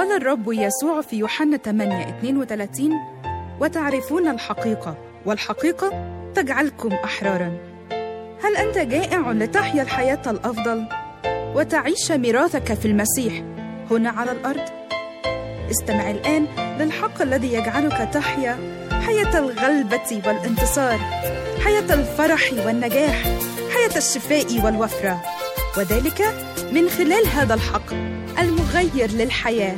قال الرب يسوع في يوحنا 8 32 وتعرفون الحقيقة والحقيقة تجعلكم أحرارا هل أنت جائع لتحيا الحياة الأفضل وتعيش ميراثك في المسيح هنا على الأرض؟ استمع الآن للحق الذي يجعلك تحيا حياة الغلبة والانتصار حياة الفرح والنجاح حياة الشفاء والوفرة وذلك من خلال هذا الحق المغير للحياه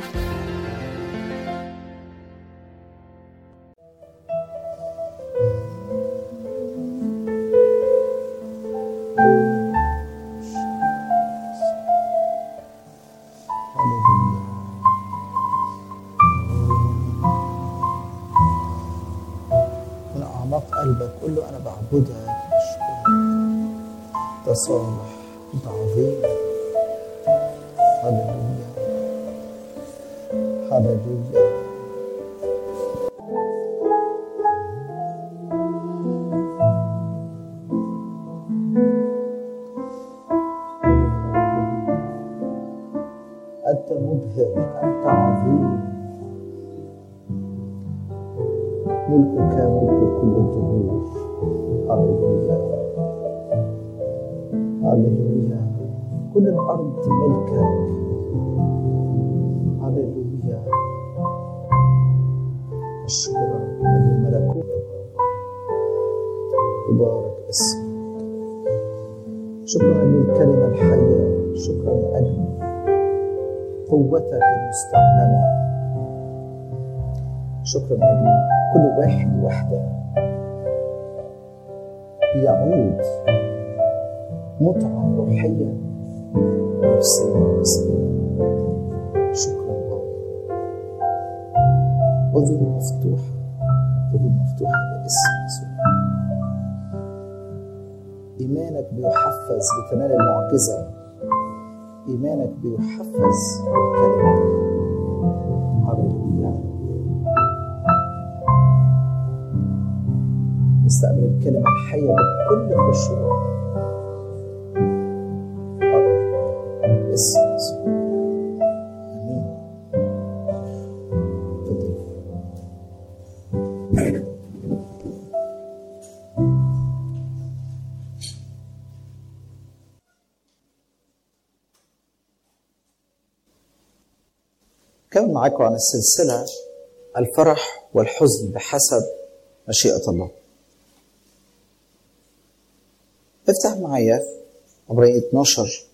من أعماق قلبك قل له أنا بعبدك بشكرك أنت صالح أنت عظيم هللويا هللويا أنت مبهر أنت عظيم ملكك ملك كل الدهور هللويا هللويا كل الأرض ملكك هللويا أشكرك من ملكوتك يبارك اسمك شكرا للكلمة الحية شكرا من أجل قوتك المستعلنة شكرا من أجل كل واحد وحدة يعود متعة روحية نفسية وجسدية شكرا الله اذن مفتوحة اذن مفتوحة باسم يسوع إيمانك بيحفز بتنال المعجزة إيمانك بيحفز بالكلمة هللويا نستقبل الكلمة الحية بكل خشوع اسم يسوع امين تفضل كمل معاكم عن السلسلة الفرح والحزن بحسب مشيئة الله افتح معايا عبرية 12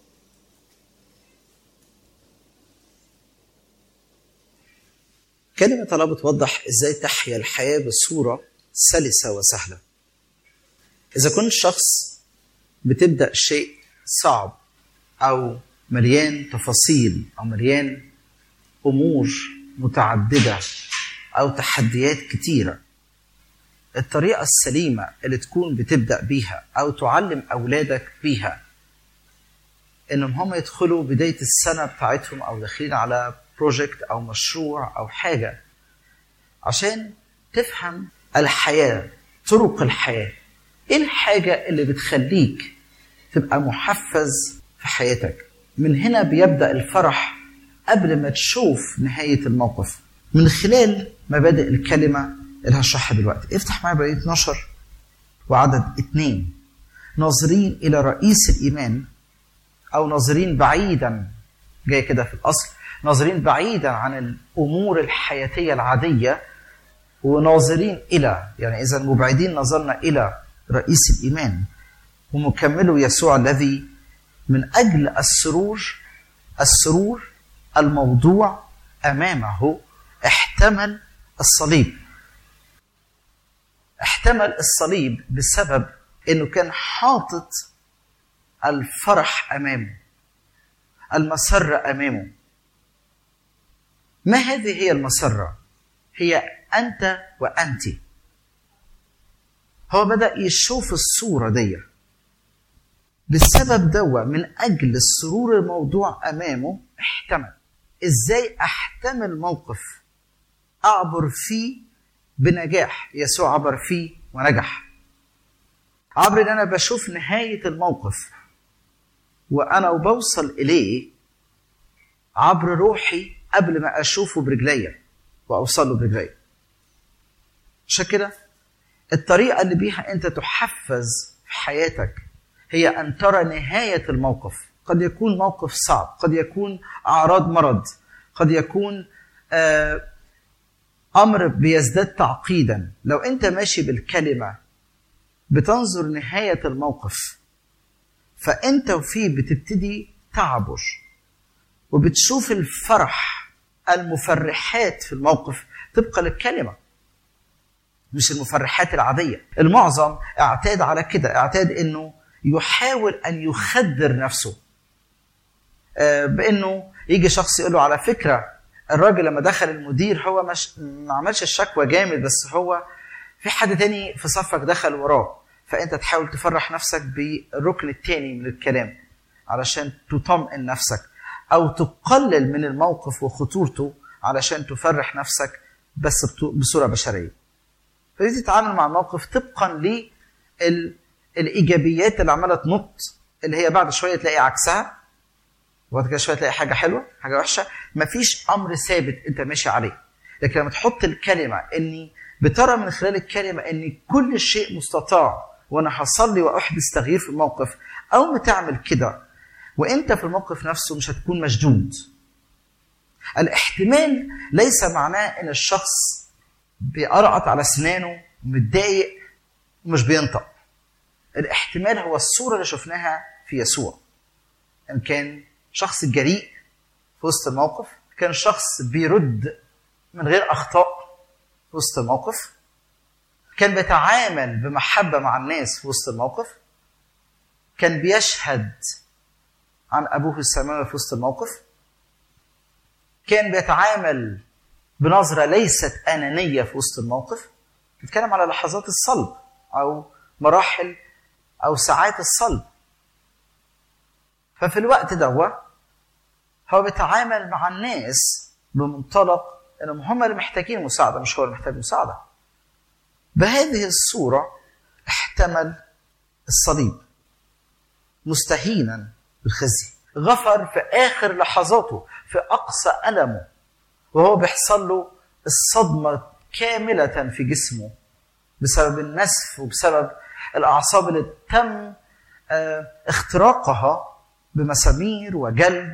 كلمة الله بتوضح ازاي تحيا الحياة بصورة سلسة وسهلة. إذا كنت شخص بتبدأ شيء صعب أو مليان تفاصيل أو مليان أمور متعددة أو تحديات كتيرة. الطريقة السليمة اللي تكون بتبدأ بيها أو تعلم أولادك بيها إنهم هم يدخلوا بداية السنة بتاعتهم أو داخلين على بروجكت او مشروع او حاجه عشان تفهم الحياه طرق الحياه ايه الحاجه اللي بتخليك تبقى محفز في حياتك من هنا بيبدا الفرح قبل ما تشوف نهايه الموقف من خلال مبادئ الكلمه اللي هشرحها دلوقتي افتح معايا بقيه 12 وعدد اثنين ناظرين الى رئيس الايمان او ناظرين بعيدا جاي كده في الاصل ناظرين بعيدا عن الامور الحياتيه العاديه وناظرين الى يعني اذا مبعدين نظرنا الى رئيس الايمان ومكمله يسوع الذي من اجل السرور السرور الموضوع امامه احتمل الصليب احتمل الصليب بسبب انه كان حاطط الفرح امامه المسره امامه ما هذه هي المسرة؟ هي أنت وأنت. هو بدأ يشوف الصورة دي. بالسبب دوا من أجل السرور الموضوع أمامه احتمل. إزاي أحتمل موقف أعبر فيه بنجاح يسوع عبر فيه ونجح. عبر إن أنا بشوف نهاية الموقف وأنا وبوصل إليه عبر روحي قبل ما اشوفه برجليا واوصل له برجليا عشان كده الطريقه اللي بيها انت تحفز في حياتك هي ان ترى نهايه الموقف قد يكون موقف صعب قد يكون اعراض مرض قد يكون آه امر بيزداد تعقيدا لو انت ماشي بالكلمه بتنظر نهايه الموقف فانت وفيه بتبتدي تعبر وبتشوف الفرح المفرحات في الموقف طبقا للكلمه مش المفرحات العاديه المعظم اعتاد على كده اعتاد انه يحاول ان يخدر نفسه آه، بانه يجي شخص يقول له على فكره الراجل لما دخل المدير هو مش ما عملش الشكوى جامد بس هو في حد تاني في صفك دخل وراه فانت تحاول تفرح نفسك بالركن التاني من الكلام علشان تطمئن نفسك او تقلل من الموقف وخطورته علشان تفرح نفسك بس بتو- بصوره بشريه فبتبتدي تتعامل مع الموقف طبقا لل الايجابيات اللي عماله تنط اللي هي بعد شويه تلاقي عكسها وبعد كده شويه تلاقي حاجه حلوه حاجه وحشه مفيش امر ثابت انت ماشي عليه لكن لما تحط الكلمه اني بترى من خلال الكلمه ان كل شيء مستطاع وانا هصلي واحدث تغيير في الموقف اول ما تعمل كده وانت في الموقف نفسه مش هتكون مشدود الاحتمال ليس معناه ان الشخص بيقرقط على اسنانه متضايق ومش بينطق الاحتمال هو الصوره اللي شفناها في يسوع ان كان شخص جريء في وسط الموقف كان شخص بيرد من غير اخطاء في وسط الموقف كان بيتعامل بمحبه مع الناس في وسط الموقف كان بيشهد عن ابوه السماوي في وسط الموقف كان بيتعامل بنظره ليست انانيه في وسط الموقف بيتكلم على لحظات الصلب او مراحل او ساعات الصلب ففي الوقت ده هو بيتعامل مع الناس بمنطلق انهم هم اللي محتاجين مساعده مش هو اللي محتاج مساعده بهذه الصوره احتمل الصليب مستهينا بالخزي غفر في اخر لحظاته في اقصى المه وهو بيحصل له الصدمه كامله في جسمه بسبب النسف وبسبب الاعصاب اللي تم آه، اختراقها بمسامير وجلد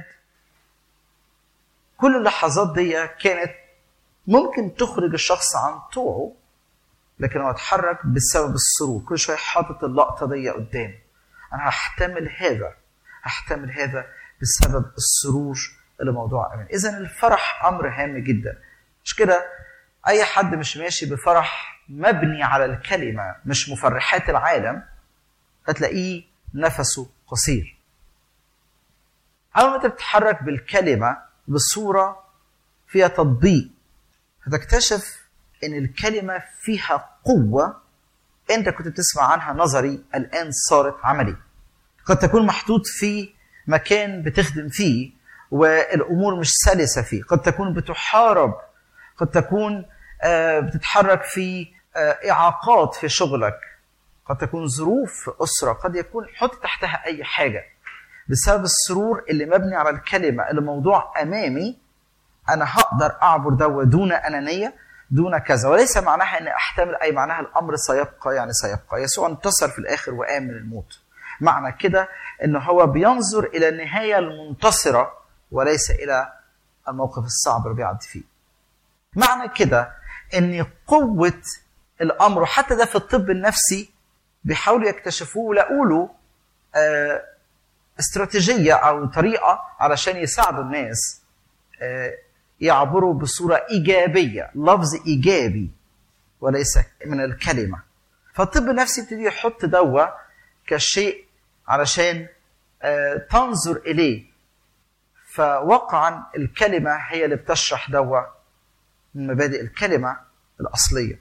كل اللحظات دي كانت ممكن تخرج الشخص عن طوعه لكن هو اتحرك بسبب السرور كل شويه حاطط اللقطه دي قدام انا هحتمل هذا هحتمل هذا بسبب السرور اللي موضوع امان اذا الفرح امر هام جدا مش كده اي حد مش ماشي بفرح مبني على الكلمه مش مفرحات العالم هتلاقيه نفسه قصير اول ما انت بتتحرك بالكلمه بصوره فيها تطبيق هتكتشف ان الكلمه فيها قوه انت كنت بتسمع عنها نظري الان صارت عملي قد تكون محطوط في مكان بتخدم فيه والامور مش سلسه فيه قد تكون بتحارب قد تكون آه، بتتحرك في آه، اعاقات في شغلك قد تكون ظروف في اسره قد يكون حط تحتها اي حاجه بسبب السرور اللي مبني على الكلمه اللي موضوع امامي انا هقدر اعبر ده دون انانيه دون كذا وليس معناها ان احتمل اي معناها الامر سيبقى يعني سيبقى يسوع انتصر في الاخر وقام من الموت معنى كده ان هو بينظر الى النهايه المنتصره وليس الى الموقف الصعب اللي بيعدي فيه معنى كده ان قوه الامر وحتى ده في الطب النفسي بيحاولوا يكتشفوه ولاقوا له آه، استراتيجيه او طريقه علشان يساعدوا الناس آه، يعبروا بصوره ايجابيه لفظ ايجابي وليس من الكلمه فالطب النفسي يبتدي يحط دوا كشيء علشان آه، تنظر اليه فوقعا الكلمه هي اللي بتشرح دوا من مبادئ الكلمه الاصليه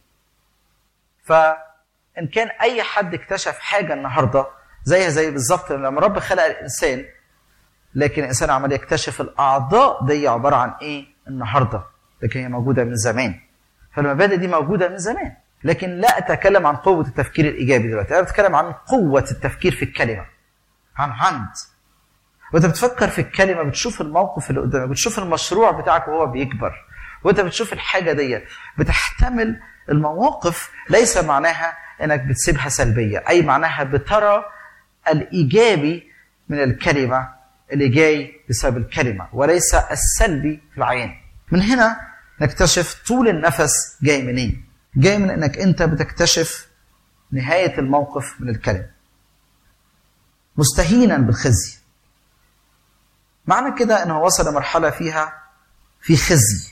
فان كان اي حد اكتشف حاجه النهارده زيها زي بالظبط لما رب خلق الانسان لكن الانسان عمال يكتشف الاعضاء دي عباره عن ايه النهارده لكن هي موجوده من زمان فالمبادئ دي موجوده من زمان لكن لا اتكلم عن قوه التفكير الايجابي دلوقتي انا بتكلم عن قوه التفكير في الكلمه عن عند وانت بتفكر في الكلمه بتشوف الموقف اللي قدامك بتشوف المشروع بتاعك وهو بيكبر وانت بتشوف الحاجه دي بتحتمل المواقف ليس معناها انك بتسيبها سلبيه اي معناها بترى الايجابي من الكلمه اللي جاي بسبب الكلمه وليس السلبي في العين من هنا نكتشف طول النفس جاي منين جاي من انك انت بتكتشف نهايه الموقف من الكلمه مستهينا بالخزي معنى كده انه وصل لمرحله فيها في خزي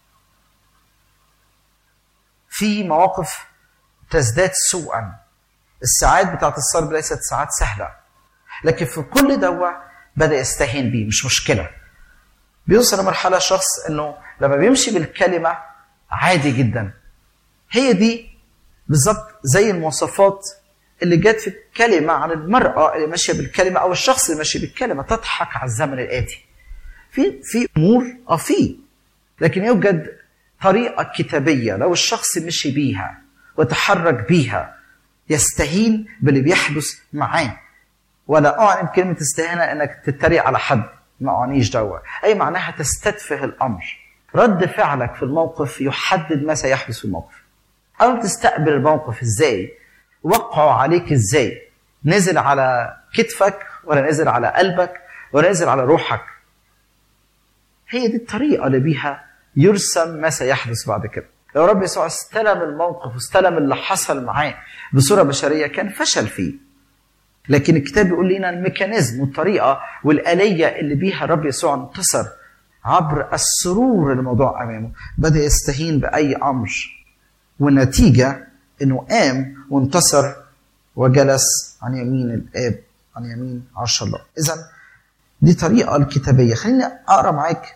في مواقف تزداد سوءا الساعات بتاعت الصلب ليست ساعات سهله لكن في كل دوا بدا يستهين بيه مش مشكله بيوصل لمرحله شخص انه لما بيمشي بالكلمه عادي جدا هي دي بالظبط زي المواصفات اللي جت في الكلمة عن المرأة اللي ماشية بالكلمة أو الشخص اللي ماشي بالكلمة تضحك على الزمن الآتي. في في أمور أه في لكن يوجد طريقة كتابية لو الشخص مشي بيها وتحرك بيها يستهين باللي بيحدث معاه ولا أعلم كلمة استهانة إنك تتريق على حد ما أعنيش دوا أي معناها تستتفه الأمر رد فعلك في الموقف يحدد ما سيحدث في الموقف أو تستقبل الموقف إزاي وقعوا عليك ازاي نزل على كتفك ولا نزل على قلبك ولا نزل على روحك هي دي الطريقه اللي بيها يرسم ما سيحدث بعد كده لو رب يسوع استلم الموقف واستلم اللي حصل معاه بصوره بشريه كان فشل فيه لكن الكتاب بيقول لنا الميكانيزم والطريقه والاليه اللي بيها الرب يسوع انتصر عبر السرور الموضوع امامه بدا يستهين باي امر والنتيجه انه قام وانتصر وجلس عن يمين الاب عن يمين عرش الله اذا دي طريقه الكتابيه خليني اقرا معاك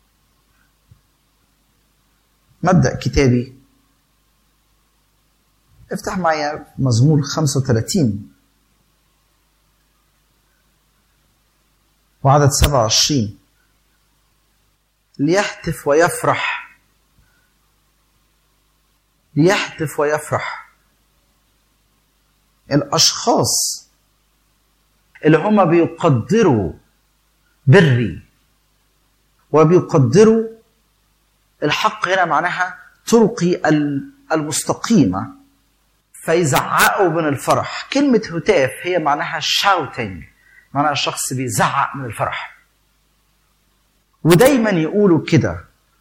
مبدا كتابي افتح معايا مزمور 35 وعدد 27 ليهتف ويفرح ليهتف ويفرح الاشخاص اللي هم بيقدروا بري وبيقدروا الحق هنا معناها طرقي المستقيمة فيزعقوا من الفرح كلمة هتاف هي معناها shouting معناها الشخص بيزعق من الفرح ودايما يقولوا كده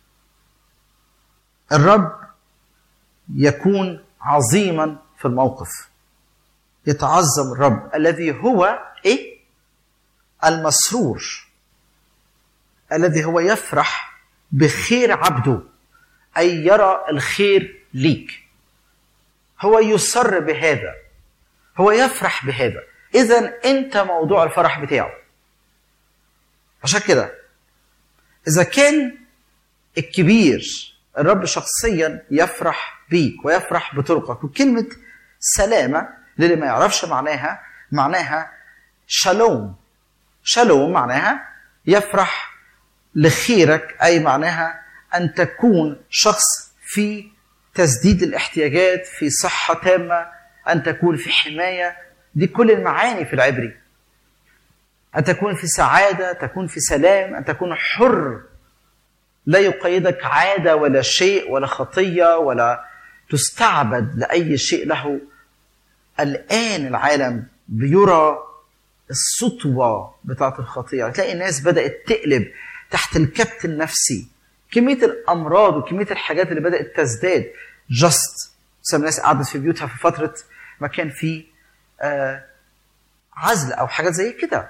الرب يكون عظيما في الموقف يتعظم الرب الذي هو ايه المسرور الذي هو يفرح بخير عبده اي يرى الخير ليك هو يسر بهذا هو يفرح بهذا اذا انت موضوع الفرح بتاعه عشان كده اذا كان الكبير الرب شخصيا يفرح بيك ويفرح بطرقك وكلمة سلامة للي ما يعرفش معناها معناها شالوم شالوم معناها يفرح لخيرك أي معناها أن تكون شخص في تسديد الاحتياجات في صحة تامة أن تكون في حماية دي كل المعاني في العبري أن تكون في سعادة تكون في سلام أن تكون حر لا يقيدك عاده ولا شيء ولا خطيه ولا تستعبد لاي شيء له الان العالم بيرى السطوه بتاعه الخطيه تلاقي الناس بدات تقلب تحت الكبت النفسي كميه الامراض وكميه الحاجات اللي بدات تزداد جاست بسبب الناس قعدت في بيوتها في فتره ما كان في آه عزل او حاجات زي كده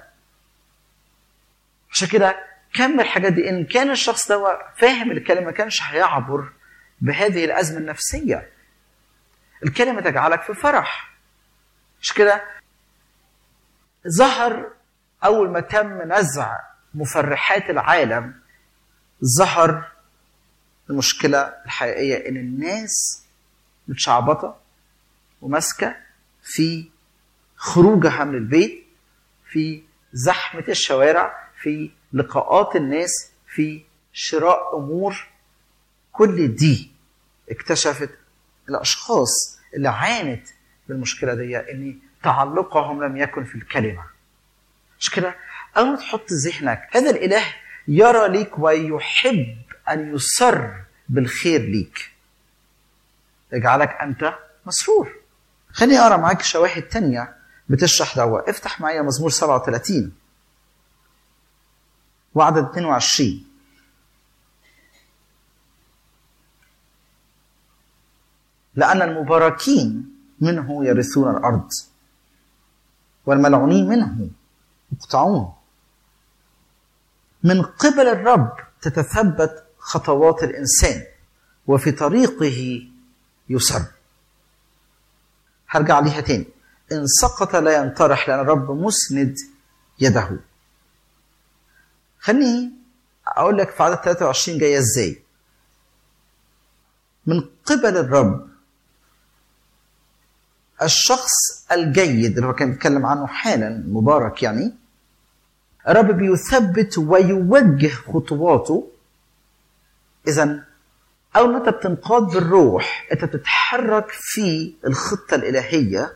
عشان كده كم الحاجات دي ان كان الشخص ده فاهم الكلمه ما كانش هيعبر بهذه الازمه النفسيه الكلمه تجعلك في فرح مش كده ظهر اول ما تم نزع مفرحات العالم ظهر المشكله الحقيقيه ان الناس متشعبطه وماسكه في خروجها من البيت في زحمه الشوارع في لقاءات الناس في شراء امور كل دي اكتشفت الاشخاص اللي عانت بالمشكله دي ان تعلقهم لم يكن في الكلمه مش كده أول ما تحط ذهنك هذا الإله يرى ليك ويحب أن يسر بالخير ليك يجعلك أنت مسرور خليني أقرأ معاك شواهد تانية بتشرح دوا افتح معايا مزمور 37 وعدد 22 لأن المباركين منه يرثون الأرض والملعونين منه يقطعون من قبل الرب تتثبت خطوات الإنسان وفي طريقه يسر هرجع ليها تاني إن سقط لا ينطرح لأن الرب مسند يده خليني أقول لك في عدد 23 جاية إزاي من قبل الرب الشخص الجيد اللي هو كان بيتكلم عنه حالا مبارك يعني الرب بيثبت ويوجه خطواته اذا اول ما انت بتنقاد بالروح انت بتتحرك في الخطه الالهيه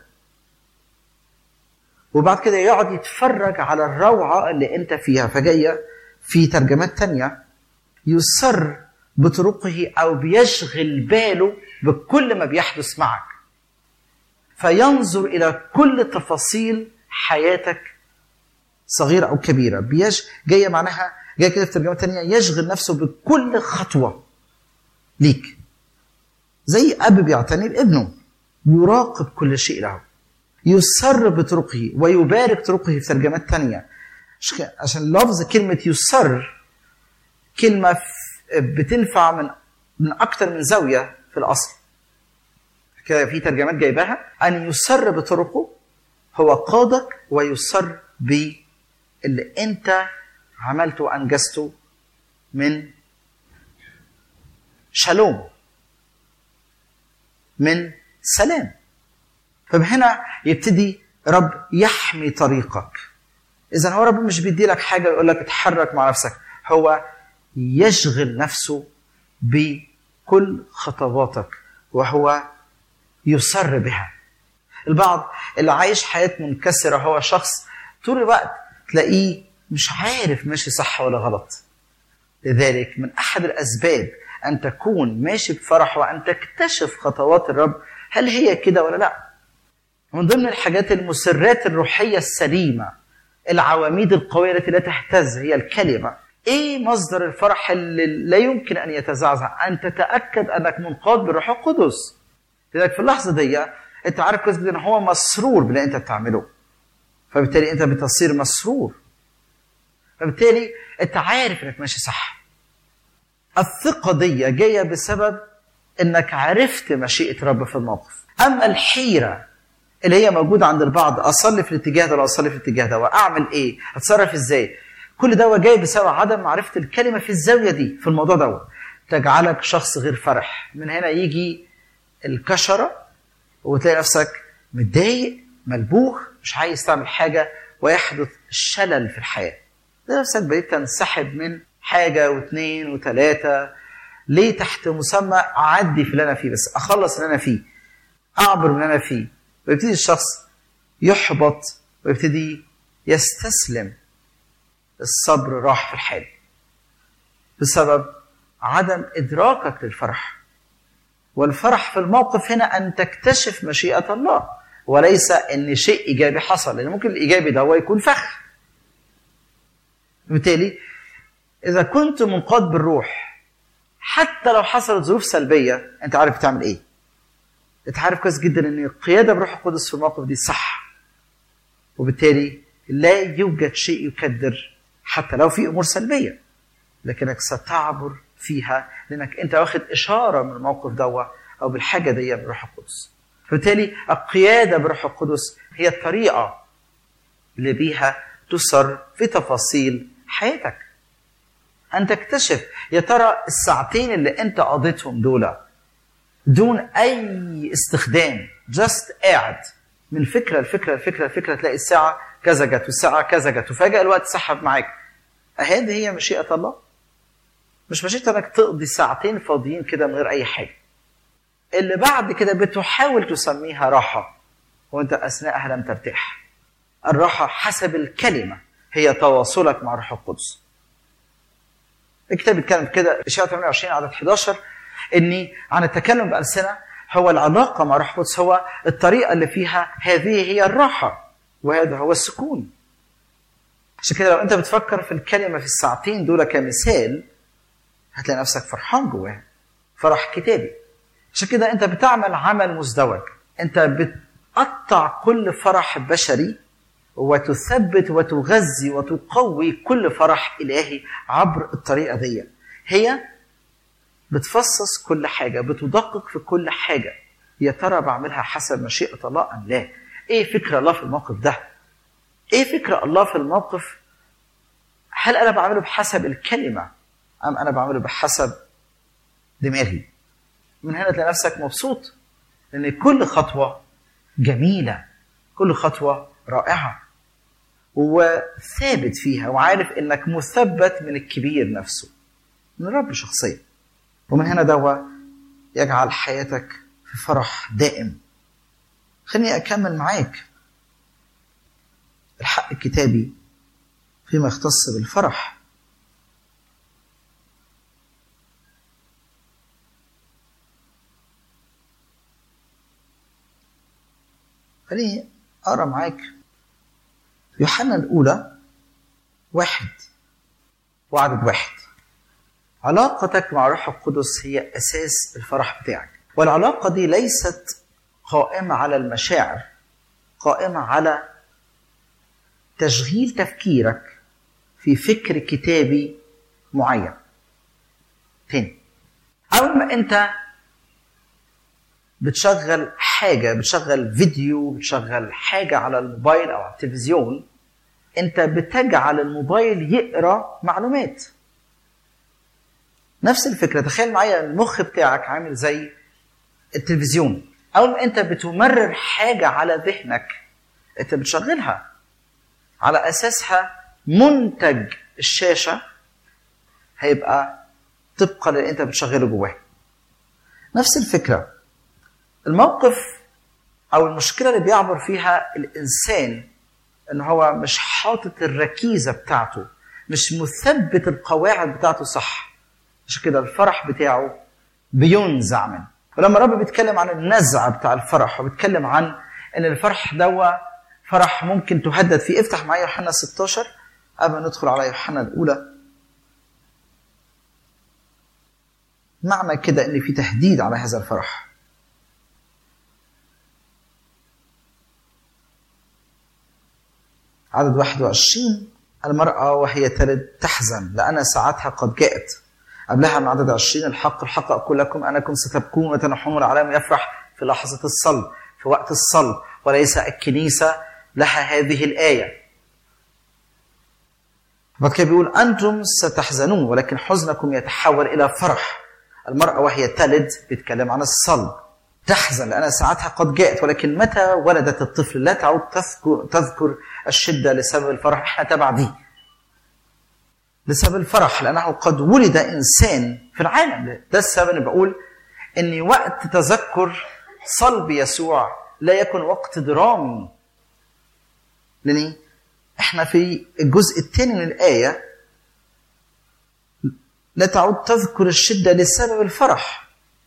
وبعد كده يقعد يتفرج على الروعه اللي انت فيها فجايه في ترجمات تانية يسر بطرقه او بيشغل باله بكل ما بيحدث معك فينظر الى كل تفاصيل حياتك صغيره او كبيره بيش جايه معناها جايه كده في ترجمه تانية يشغل نفسه بكل خطوه ليك زي اب بيعتني بابنه يراقب كل شيء له يسر بطرقه ويبارك طرقه في ترجمات تانية عشان لفظ كلمة يسر كلمة بتنفع من من أكتر من زاوية في الأصل كده في ترجمات جايباها أن يسر بطرقه هو قادك ويسر باللي أنت عملته وأنجزته من شالوم من سلام فهنا يبتدي رب يحمي طريقك اذا هو رب مش بيدي لك حاجه يقول لك اتحرك مع نفسك هو يشغل نفسه بكل خطواتك وهو يسر بها البعض اللي عايش حياه منكسره هو شخص طول الوقت تلاقيه مش عارف ماشي صح ولا غلط لذلك من احد الاسباب ان تكون ماشي بفرح وان تكتشف خطوات الرب هل هي كده ولا لا من ضمن الحاجات المسرات الروحيه السليمه العواميد القويه التي لا تهتز هي الكلمه ايه مصدر الفرح اللي لا يمكن ان يتزعزع ان تتاكد انك منقاد بالروح القدس لذلك في اللحظه دي انت عارف كويس جدا ان هو مسرور باللي انت بتعمله فبالتالي انت بتصير مسرور فبالتالي انت عارف انك ماشي صح الثقه دي جايه بسبب انك عرفت مشيئه رب في الموقف اما الحيره اللي هي موجوده عند البعض اصلي في الاتجاه ده ولا اصلي في الاتجاه ده واعمل ايه اتصرف ازاي كل ده جاي بسبب عدم معرفه الكلمه في الزاويه دي في الموضوع ده تجعلك شخص غير فرح من هنا يجي الكشره وتلاقي نفسك متضايق ملبوخ مش عايز تعمل حاجه ويحدث شلل في الحياه تلاقي نفسك بديت تنسحب من حاجه واثنين وثلاثه ليه تحت مسمى اعدي في اللي انا فيه بس اخلص اللي انا فيه اعبر من اللي انا فيه ويبتدي الشخص يحبط ويبتدي يستسلم الصبر راح في الحال بسبب عدم ادراكك للفرح والفرح في الموقف هنا ان تكتشف مشيئه الله وليس ان شيء ايجابي حصل لان ممكن الايجابي ده هو يكون فخ بالتالي اذا كنت منقاد بالروح حتى لو حصلت ظروف سلبيه انت عارف تعمل ايه انت عارف كويس جدا ان القياده بروح القدس في الموقف دي صح وبالتالي لا يوجد شيء يكدر حتى لو في امور سلبيه لكنك ستعبر فيها لانك انت واخد اشاره من الموقف دوا او بالحاجه دي بروح القدس فبالتالي القياده بروح القدس هي الطريقه اللي بيها تسر في تفاصيل حياتك ان تكتشف يا ترى الساعتين اللي انت قضيتهم دول دون اي استخدام جاست قاعد من فكره لفكره لفكره لفكره تلاقي الساعه كذا جت والساعه كذا جت وفجاه الوقت سحب معاك هذه هي مشيئه الله مش مشيئه انك تقضي ساعتين فاضيين كده من غير اي حاجه اللي بعد كده بتحاول تسميها راحه وانت اثناءها لم ترتاح الراحه حسب الكلمه هي تواصلك مع الروح القدس الكتاب بيتكلم كده اشعياء 28 عدد 11 اني عن التكلم بالسنه هو العلاقه مع الروح القدس هو الطريقه اللي فيها هذه هي الراحه وهذا هو السكون عشان كده لو انت بتفكر في الكلمه في الساعتين دول كمثال هتلاقي نفسك فرحان جواها فرح كتابي عشان كده انت بتعمل عمل مزدوج انت بتقطع كل فرح بشري وتثبت وتغذي وتقوي كل فرح الهي عبر الطريقه دي هي بتفصص كل حاجه بتدقق في كل حاجه يا ترى بعملها حسب مشيئه الله ام لا ايه فكر الله في الموقف ده ايه فكر الله في الموقف هل انا بعمله بحسب الكلمه ام انا بعمله بحسب دماغي من هنا تلاقي نفسك مبسوط لان كل خطوه جميله كل خطوه رائعه وثابت فيها وعارف انك مثبت من الكبير نفسه من الرب شخصيا ومن هنا دوا يجعل حياتك في فرح دائم خليني اكمل معاك الحق الكتابي فيما يختص بالفرح خليني اقرا معاك يوحنا الاولى واحد وعدد واحد علاقتك مع الروح القدس هي اساس الفرح بتاعك والعلاقه دي ليست قائمه على المشاعر قائمه على تشغيل تفكيرك في فكر كتابي معين تاني اول ما انت بتشغل حاجه بتشغل فيديو بتشغل حاجه على الموبايل او على التلفزيون انت بتجعل الموبايل يقرا معلومات نفس الفكره تخيل معايا المخ بتاعك عامل زي التلفزيون اول ما انت بتمرر حاجه على ذهنك انت بتشغلها على اساسها منتج الشاشه هيبقى طبقا للي انت بتشغله جواه نفس الفكره الموقف او المشكله اللي بيعبر فيها الانسان ان هو مش حاطط الركيزه بتاعته مش مثبت القواعد بتاعته صح عشان كده الفرح بتاعه بينزع منه ولما الرب بيتكلم عن النزع بتاع الفرح وبيتكلم عن ان الفرح دوا فرح ممكن تهدد فيه افتح معايا يوحنا 16 قبل ما ندخل على يوحنا الاولى معنى كده ان في تهديد على هذا الفرح عدد 21 المرأة وهي تلد تحزن لأن ساعتها قد جاءت قبلها من عدد 20 الحق الحق أقول لكم أنكم ستبكون وتنحون العالم يفرح في لحظة الصلب في وقت الصلب وليس الكنيسة لها هذه الآية بعد كده بيقول أنتم ستحزنون ولكن حزنكم يتحول إلى فرح المرأة وهي تلد بيتكلم عن الصلب تحزن لأن ساعتها قد جاءت ولكن متى ولدت الطفل لا تعود تذكر, تذكر الشدة لسبب الفرح احنا تبع دي لسبب الفرح لأنه قد ولد إنسان في العالم ده السبب اللي بقول إن وقت تذكر صلب يسوع لا يكن وقت درامي لأن احنا في الجزء الثاني من الآية لا تعود تذكر الشدة لسبب الفرح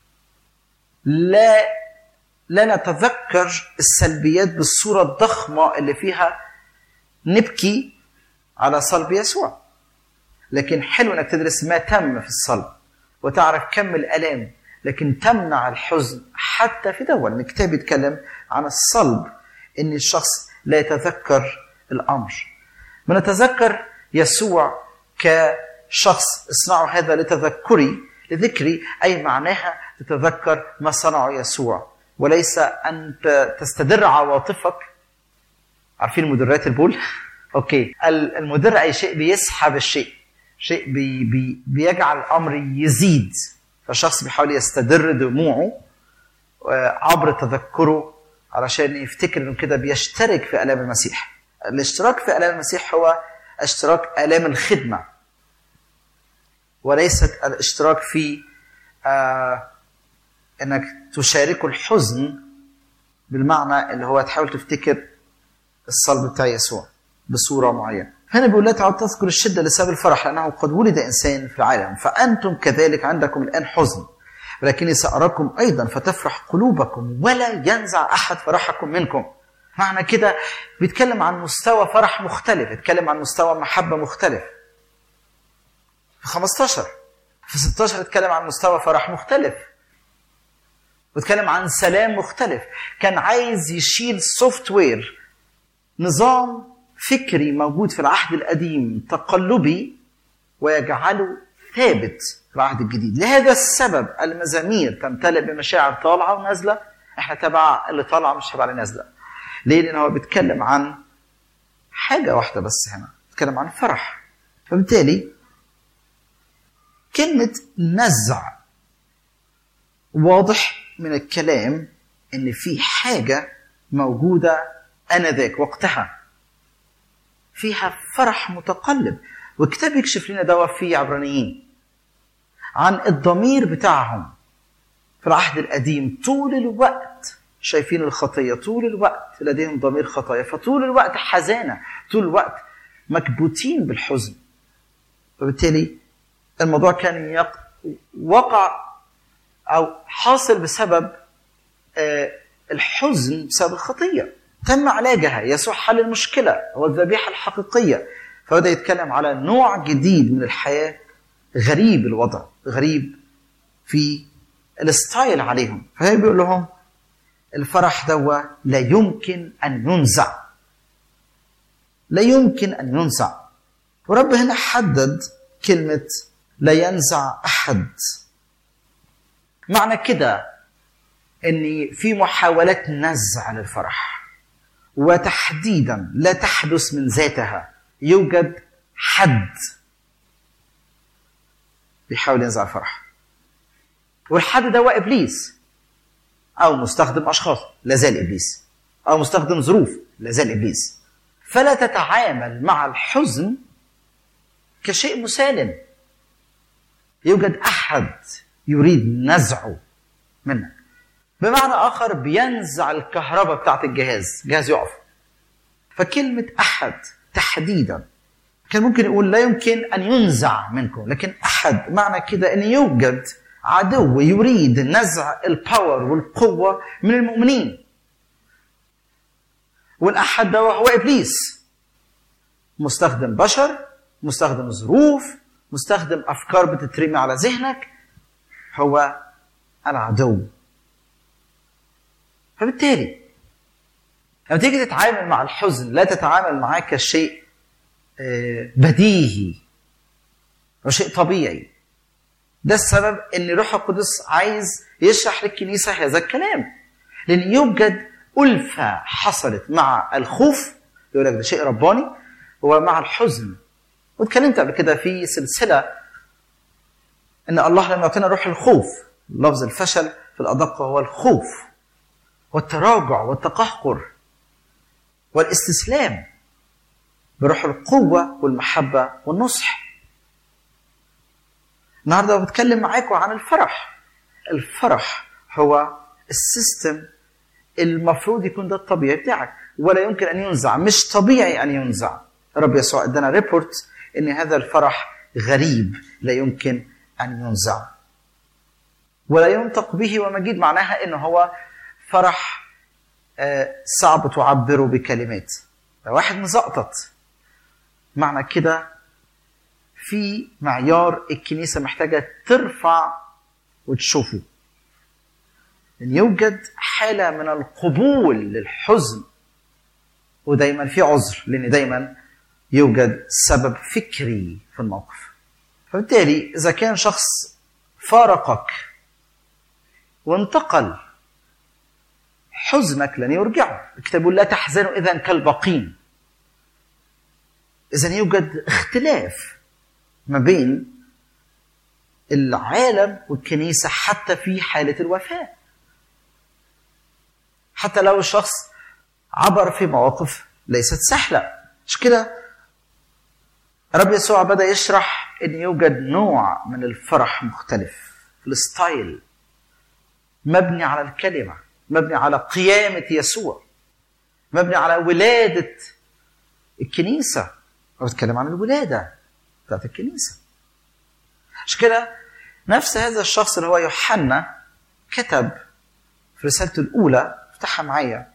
لا لا نتذكر السلبيات بالصورة الضخمة اللي فيها نبكي على صلب يسوع لكن حلو انك تدرس ما تم في الصلب وتعرف كم الالام لكن تمنع الحزن حتى في دول ان الكتاب يتكلم عن الصلب ان الشخص لا يتذكر الامر بنتذكر يسوع كشخص اصنعوا هذا لتذكري لذكري اي معناها تتذكر ما صنعه يسوع وليس ان تستدر عواطفك عارفين مدرات البول اوكي المدر اي شيء بيسحب الشيء شيء بي بي بيجعل الامر يزيد فالشخص بيحاول يستدر دموعه عبر تذكره علشان يفتكر انه كده بيشترك في الام المسيح الاشتراك في الام المسيح هو اشتراك الام الخدمه وليست الاشتراك في آه انك تشاركه الحزن بالمعنى اللي هو تحاول تفتكر الصلب بتاع يسوع بصوره معينه هنا بيقول لا تعد تذكر الشدة لسبب الفرح لأنه قد ولد إنسان في العالم فأنتم كذلك عندكم الآن حزن ولكني سأراكم أيضا فتفرح قلوبكم ولا ينزع أحد فرحكم منكم معنى كده بيتكلم عن مستوى فرح مختلف بيتكلم عن مستوى محبة مختلف في 15 في 16 اتكلم عن مستوى فرح مختلف بيتكلم عن سلام مختلف كان عايز يشيل سوفت وير نظام فكري موجود في العهد القديم تقلبي ويجعله ثابت في العهد الجديد لهذا السبب المزامير تمتلئ بمشاعر طالعه ونازله احنا تبع اللي طالعه مش تبع اللي نازله ليه لان هو بيتكلم عن حاجه واحده بس هنا بيتكلم عن فرح فبالتالي كلمه نزع واضح من الكلام ان في حاجه موجوده انذاك وقتها فيها فرح متقلب والكتاب يكشف لنا ده في عبرانيين عن الضمير بتاعهم في العهد القديم طول الوقت شايفين الخطية طول الوقت لديهم ضمير خطايا فطول الوقت حزانة طول الوقت مكبوتين بالحزن فبالتالي الموضوع كان يق... وقع أو حاصل بسبب آه الحزن بسبب الخطية تم علاجها يسوع حل المشكلة هو الذبيحة الحقيقية فبدأ يتكلم على نوع جديد من الحياة غريب الوضع غريب في الستايل عليهم فهي بيقول لهم الفرح دوا لا يمكن أن ينزع لا يمكن أن ينزع ورب هنا حدد كلمة لا ينزع أحد معنى كده ان في محاولات نزع للفرح وتحديدا لا تحدث من ذاتها يوجد حد بيحاول ينزع الفرح والحد ده هو ابليس او مستخدم اشخاص لا زال ابليس او مستخدم ظروف لا زال ابليس فلا تتعامل مع الحزن كشيء مسالم يوجد احد يريد نزعه منك بمعنى اخر بينزع الكهرباء بتاعت الجهاز الجهاز يقف فكلمه احد تحديدا كان ممكن يقول لا يمكن ان ينزع منكم لكن احد معنى كده ان يوجد عدو يريد نزع الباور والقوه من المؤمنين والاحد ده هو ابليس مستخدم بشر مستخدم ظروف مستخدم افكار بتترمي على ذهنك هو العدو فبالتالي لما تيجي تتعامل مع الحزن لا تتعامل معاه كشيء بديهي او شيء طبيعي ده السبب ان روح القدس عايز يشرح للكنيسه هذا الكلام لان يوجد الفه حصلت مع الخوف يقول لك ده شيء رباني ومع الحزن واتكلمت قبل كده في سلسله ان الله لم يعطينا روح الخوف لفظ الفشل في الادق هو الخوف والتراجع والتقهقر والاستسلام بروح القوة والمحبة والنصح النهاردة بتكلم معاكم عن الفرح الفرح هو السيستم المفروض يكون ده الطبيعي بتاعك ولا يمكن أن ينزع مش طبيعي أن ينزع رب يسوع ادانا ريبورت ان هذا الفرح غريب لا يمكن ان ينزع ولا ينطق به ومجيد معناها انه هو فرح صعب تعبره بكلمات واحد مزقطط معنى كده في معيار الكنيسة محتاجة ترفع وتشوفه ان يوجد حالة من القبول للحزن ودايما في عذر لان دايما يوجد سبب فكري في الموقف فبالتالي اذا كان شخص فارقك وانتقل حزنك لن يرجعه الكتاب يقول لا تحزنوا اذا كالباقين اذا يوجد اختلاف ما بين العالم والكنيسه حتى في حاله الوفاه حتى لو الشخص عبر في مواقف ليست سهله مش كده رب يسوع بدا يشرح ان يوجد نوع من الفرح مختلف الستايل مبني على الكلمه مبني على قيامه يسوع مبني على ولاده الكنيسه هو بيتكلم عن الولاده بتاعت الكنيسه عشان كده نفس هذا الشخص اللي هو يوحنا كتب في رسالته الاولى افتحها معايا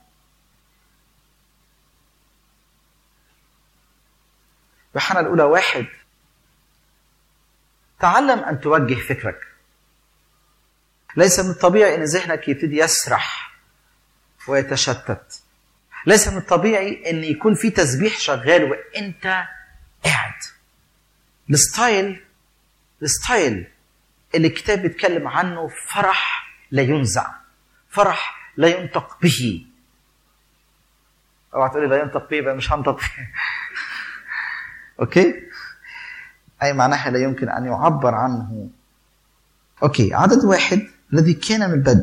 يوحنا الاولى واحد تعلم ان توجه فكرك ليس من الطبيعي ان ذهنك يبتدي يسرح ويتشتت ليس من الطبيعي ان يكون في تسبيح شغال وانت قاعد الستايل الستايل اللي الكتاب بيتكلم عنه فرح لا ينزع فرح لا ينطق به اوعى تقولي لا ينطق به يبقى مش هنطق به اوكي اي معناها لا يمكن ان يعبر عنه اوكي عدد واحد الذي كان من البدء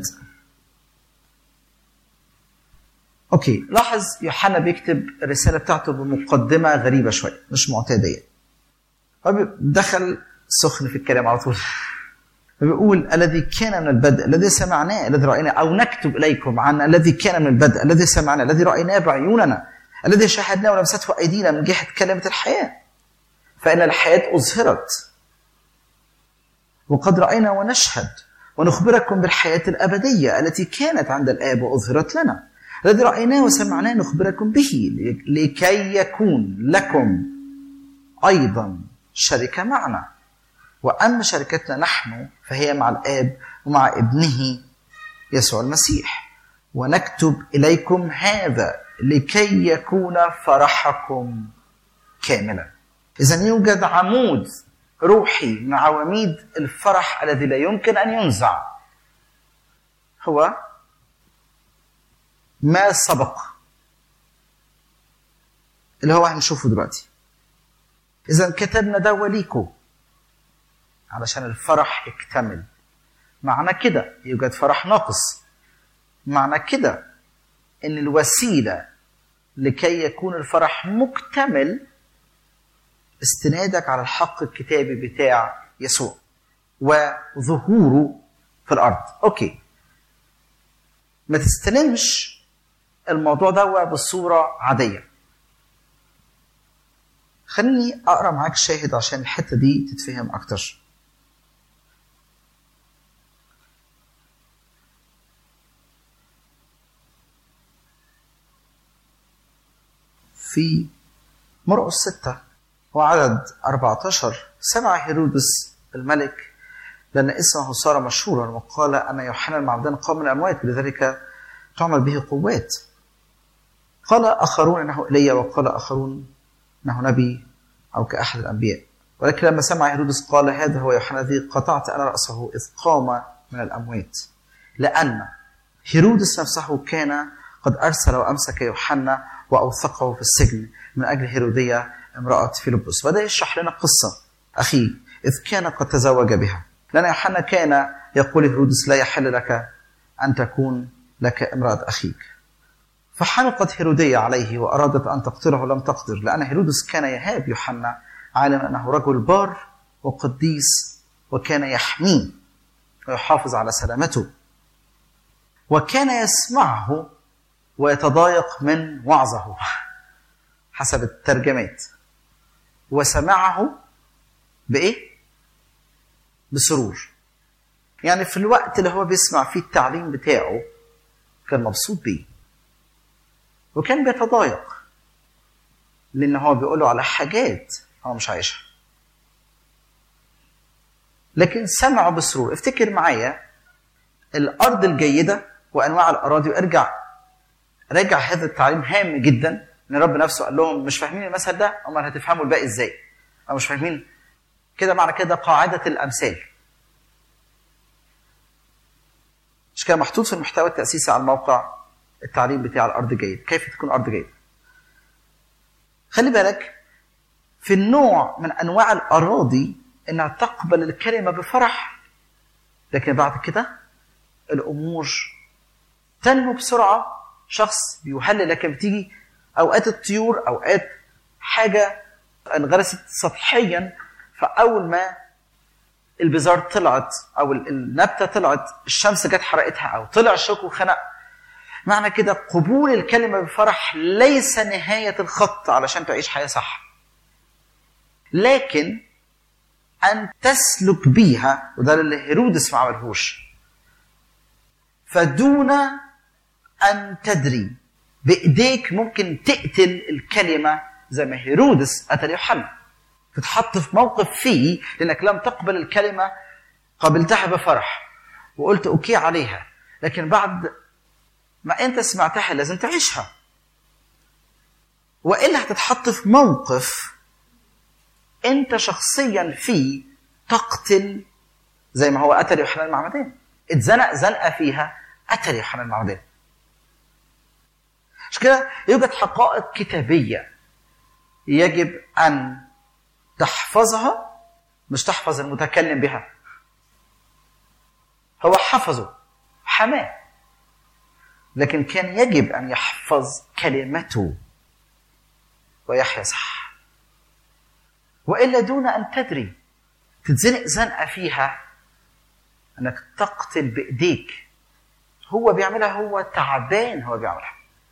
اوكي لاحظ يوحنا بيكتب الرساله بتاعته بمقدمه غريبه شويه مش معتاديه هو دخل سخن في الكلام على طول بيقول الذي كان من البدء الذي سمعناه الذي رايناه او نكتب اليكم عن الذي كان من البدء الذي سمعناه الذي رايناه بعيوننا الذي شاهدناه ولمسته ايدينا من جهه كلمه الحياه فان الحياه اظهرت وقد راينا ونشهد ونخبركم بالحياه الابديه التي كانت عند الاب واظهرت لنا الذي رايناه وسمعناه نخبركم به لكي يكون لكم ايضا شركه معنا واما شركتنا نحن فهي مع الاب ومع ابنه يسوع المسيح ونكتب اليكم هذا لكي يكون فرحكم كاملا اذا يوجد عمود روحي من عواميد الفرح الذي لا يمكن ان ينزع هو ما سبق اللي هو هنشوفه دلوقتي اذا كتبنا ده وليكم علشان الفرح يكتمل معنى كده يوجد فرح ناقص معنى كده ان الوسيله لكي يكون الفرح مكتمل استنادك على الحق الكتابي بتاع يسوع وظهوره في الارض اوكي ما تستلمش الموضوع ده بصوره عاديه خليني اقرا معاك شاهد عشان الحته دي تتفهم اكتر في مرقس ستة وعدد 14 سمع هيرودس الملك لأن اسمه صار مشهورا وقال أن يوحنا المعمدان قام من الأموات لذلك تعمل به قوات قال آخرون أنه إيليا وقال آخرون أنه نبي أو كأحد الأنبياء ولكن لما سمع هيرودس قال هذا هو يوحنا الذي قطعت أنا رأسه إذ قام من الأموات لأن هيرودس نفسه كان قد أرسل وأمسك يوحنا وأوثقه في السجن من أجل هيرودية امرأة فيلبس بدأ يشرح لنا قصة أخيه إذ كان قد تزوج بها لأن يوحنا كان يقول هيرودس لا يحل لك أن تكون لك امرأة أخيك فحنقت هيرودية عليه وأرادت أن تقتله لم تقدر لأن هيرودس كان يهاب يوحنا عالم أنه رجل بار وقديس وكان يحميه ويحافظ على سلامته وكان يسمعه ويتضايق من وعظه حسب الترجمات وسمعه بإيه؟ بسرور يعني في الوقت اللي هو بيسمع فيه التعليم بتاعه كان مبسوط بيه وكان بيتضايق لأن هو بيقوله على حاجات هو مش عايشها لكن سمعه بسرور افتكر معايا الأرض الجيدة وأنواع الأراضي وارجع راجع هذا التعليم هام جدا ان الرب نفسه قال لهم مش فاهمين المثل ده امال هتفهموا الباقي ازاي او مش فاهمين كده معنى كده قاعده الامثال مش كده محطوط في المحتوى التاسيسي على الموقع التعليم بتاع الارض جيد كيف تكون ارض جيده خلي بالك في النوع من انواع الاراضي انها تقبل الكلمه بفرح لكن بعد كده الامور تنمو بسرعه شخص بيهلل لكن بتيجي اوقات الطيور اوقات حاجه انغرست سطحيا فاول ما البزار طلعت او النبته طلعت الشمس جت حرقتها او طلع شوك وخنق معنى كده قبول الكلمه بفرح ليس نهايه الخط علشان تعيش حياه صح لكن ان تسلك بيها وده اللي هيرودس ما عملهوش فدون ان تدري بايديك ممكن تقتل الكلمه زي ما هيرودس قتل يوحنا تتحط في موقف فيه لانك لم تقبل الكلمه قبلتها بفرح وقلت اوكي عليها لكن بعد ما انت سمعتها لازم تعيشها والا هتتحط في موقف انت شخصيا فيه تقتل زي ما هو قتل يوحنا المعمدان اتزنق زنقه فيها قتل يوحنا المعمدان عشان كده يوجد حقائق كتابيه يجب ان تحفظها مش تحفظ المتكلم بها هو حفظه حماه لكن كان يجب ان يحفظ كلمته ويحيا صح والا دون ان تدري تتزنق زنقه فيها انك تقتل بايديك هو بيعملها هو تعبان هو بيعملها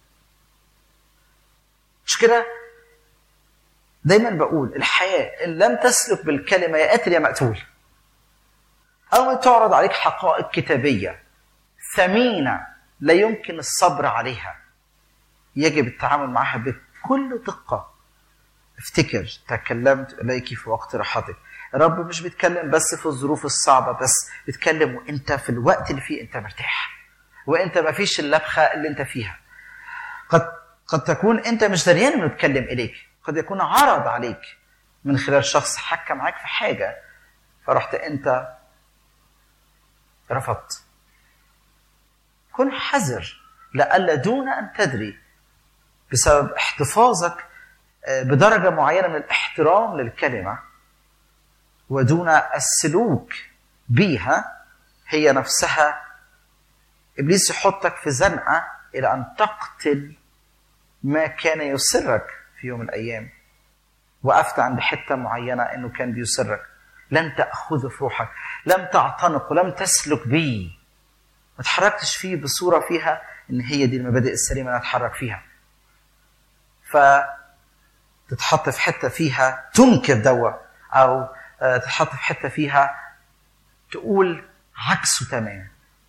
مش كده دايما بقول الحياه ان لم تسلك بالكلمه يا قاتل يا مقتول او تعرض عليك حقائق كتابيه ثمينه لا يمكن الصبر عليها يجب التعامل معها بكل دقه افتكر تكلمت اليك في وقت راحتك الرب مش بيتكلم بس في الظروف الصعبه بس بيتكلم وانت في الوقت اللي فيه انت مرتاح وانت ما فيش اللبخه اللي انت فيها قد قد تكون انت مش دريان انه يتكلم اليك قد يكون عرض عليك من خلال شخص حكى معاك في حاجه فرحت انت رفضت كن حذر لئلا دون ان تدري بسبب احتفاظك بدرجه معينه من الاحترام للكلمه ودون السلوك بيها هي نفسها ابليس يحطك في زنقه الى ان تقتل ما كان يسرك في يوم من الايام وقفت عند حته معينه انه كان بيسرك لم تاخذه في روحك لم تعتنقه لم تسلك به ما تحركتش فيه بصوره فيها ان هي دي المبادئ السليمه اللي اتحرك فيها ف تتحط في حته فيها تنكر دوا او تتحط في حته فيها تقول عكسه تماما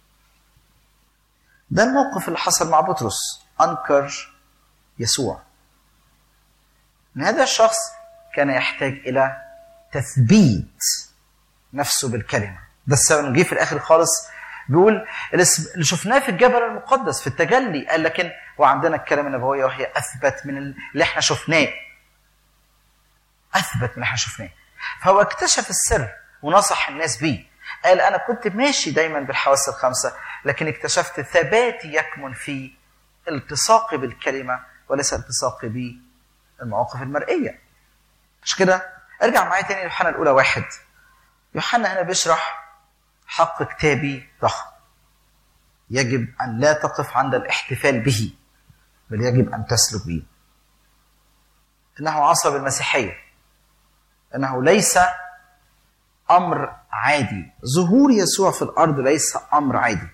ده الموقف اللي حصل مع بطرس انكر يسوع ان هذا الشخص كان يحتاج الى تثبيت نفسه بالكلمه ده السبب جه في الاخر خالص بيقول اللي شفناه في الجبل المقدس في التجلي قال لكن وعندنا الكلام النبويه وهي اثبت من اللي احنا شفناه اثبت من اللي احنا شفناه فهو اكتشف السر ونصح الناس بيه قال انا كنت ماشي دايما بالحواس الخمسه لكن اكتشفت ثباتي يكمن في التصاقي بالكلمه وليس التصاقي بالمواقف المرئيه مش كده ارجع معايا تاني ليوحنا الاولى واحد يوحنا هنا بيشرح حق كتابي ضخم يجب ان لا تقف عند الاحتفال به بل يجب ان تسلك به انه عصب المسيحيه انه ليس امر عادي ظهور يسوع في الارض ليس امر عادي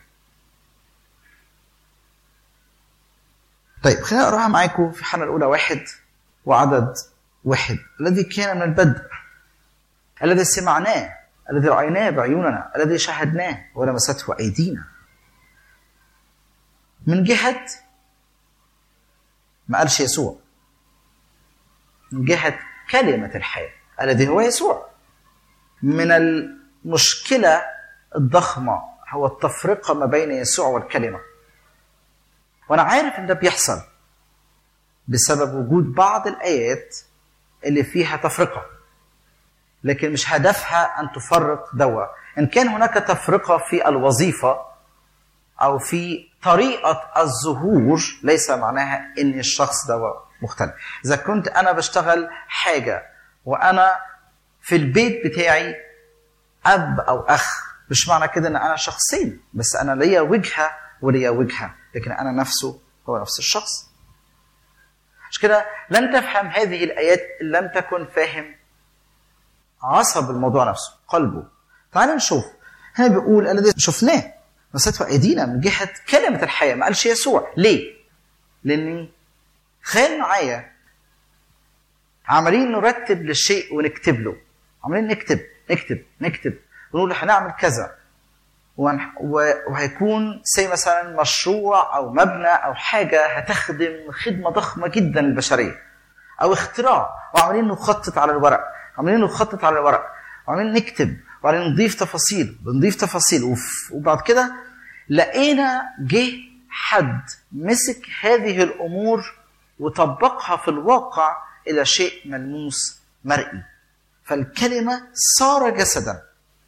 طيب خلينا اقراها معاكم في حنا الاولى واحد وعدد واحد الذي كان من البدء الذي سمعناه الذي رايناه بعيوننا الذي شاهدناه ولمسته ايدينا من جهه ما قالش يسوع من جهه كلمه الحياه الذي هو يسوع من المشكله الضخمه هو التفرقه ما بين يسوع والكلمه وانا عارف ان ده بيحصل بسبب وجود بعض الايات اللي فيها تفرقه لكن مش هدفها ان تفرق دوا ان كان هناك تفرقه في الوظيفه او في طريقه الظهور ليس معناها ان الشخص دوا مختلف اذا كنت انا بشتغل حاجه وانا في البيت بتاعي اب او اخ مش معنى كده ان انا شخصين بس انا ليا وجهه وليا وجهه لكن انا نفسه هو نفس الشخص مش كده لن تفهم هذه الايات ان لم تكن فاهم عصب الموضوع نفسه قلبه تعال نشوف هنا بيقول الذي شفناه مسته ايدينا من جهه كلمه الحياه ما قالش يسوع ليه؟ لاني تخيل معايا عمالين نرتب للشيء ونكتب له عمالين نكتب نكتب نكتب ونقول هنعمل كذا وهن- و- وهيكون زي مثلا مشروع او مبنى او حاجه هتخدم خدمه ضخمه جدا للبشريه او اختراع وعمالين نخطط على الورق عمالين نخطط على الورق وعمالين نكتب وعمالين نضيف تفاصيل بنضيف تفاصيل وف- وبعد كده لقينا جه حد مسك هذه الامور وطبقها في الواقع الى شيء ملموس مرئي فالكلمه صار جسدا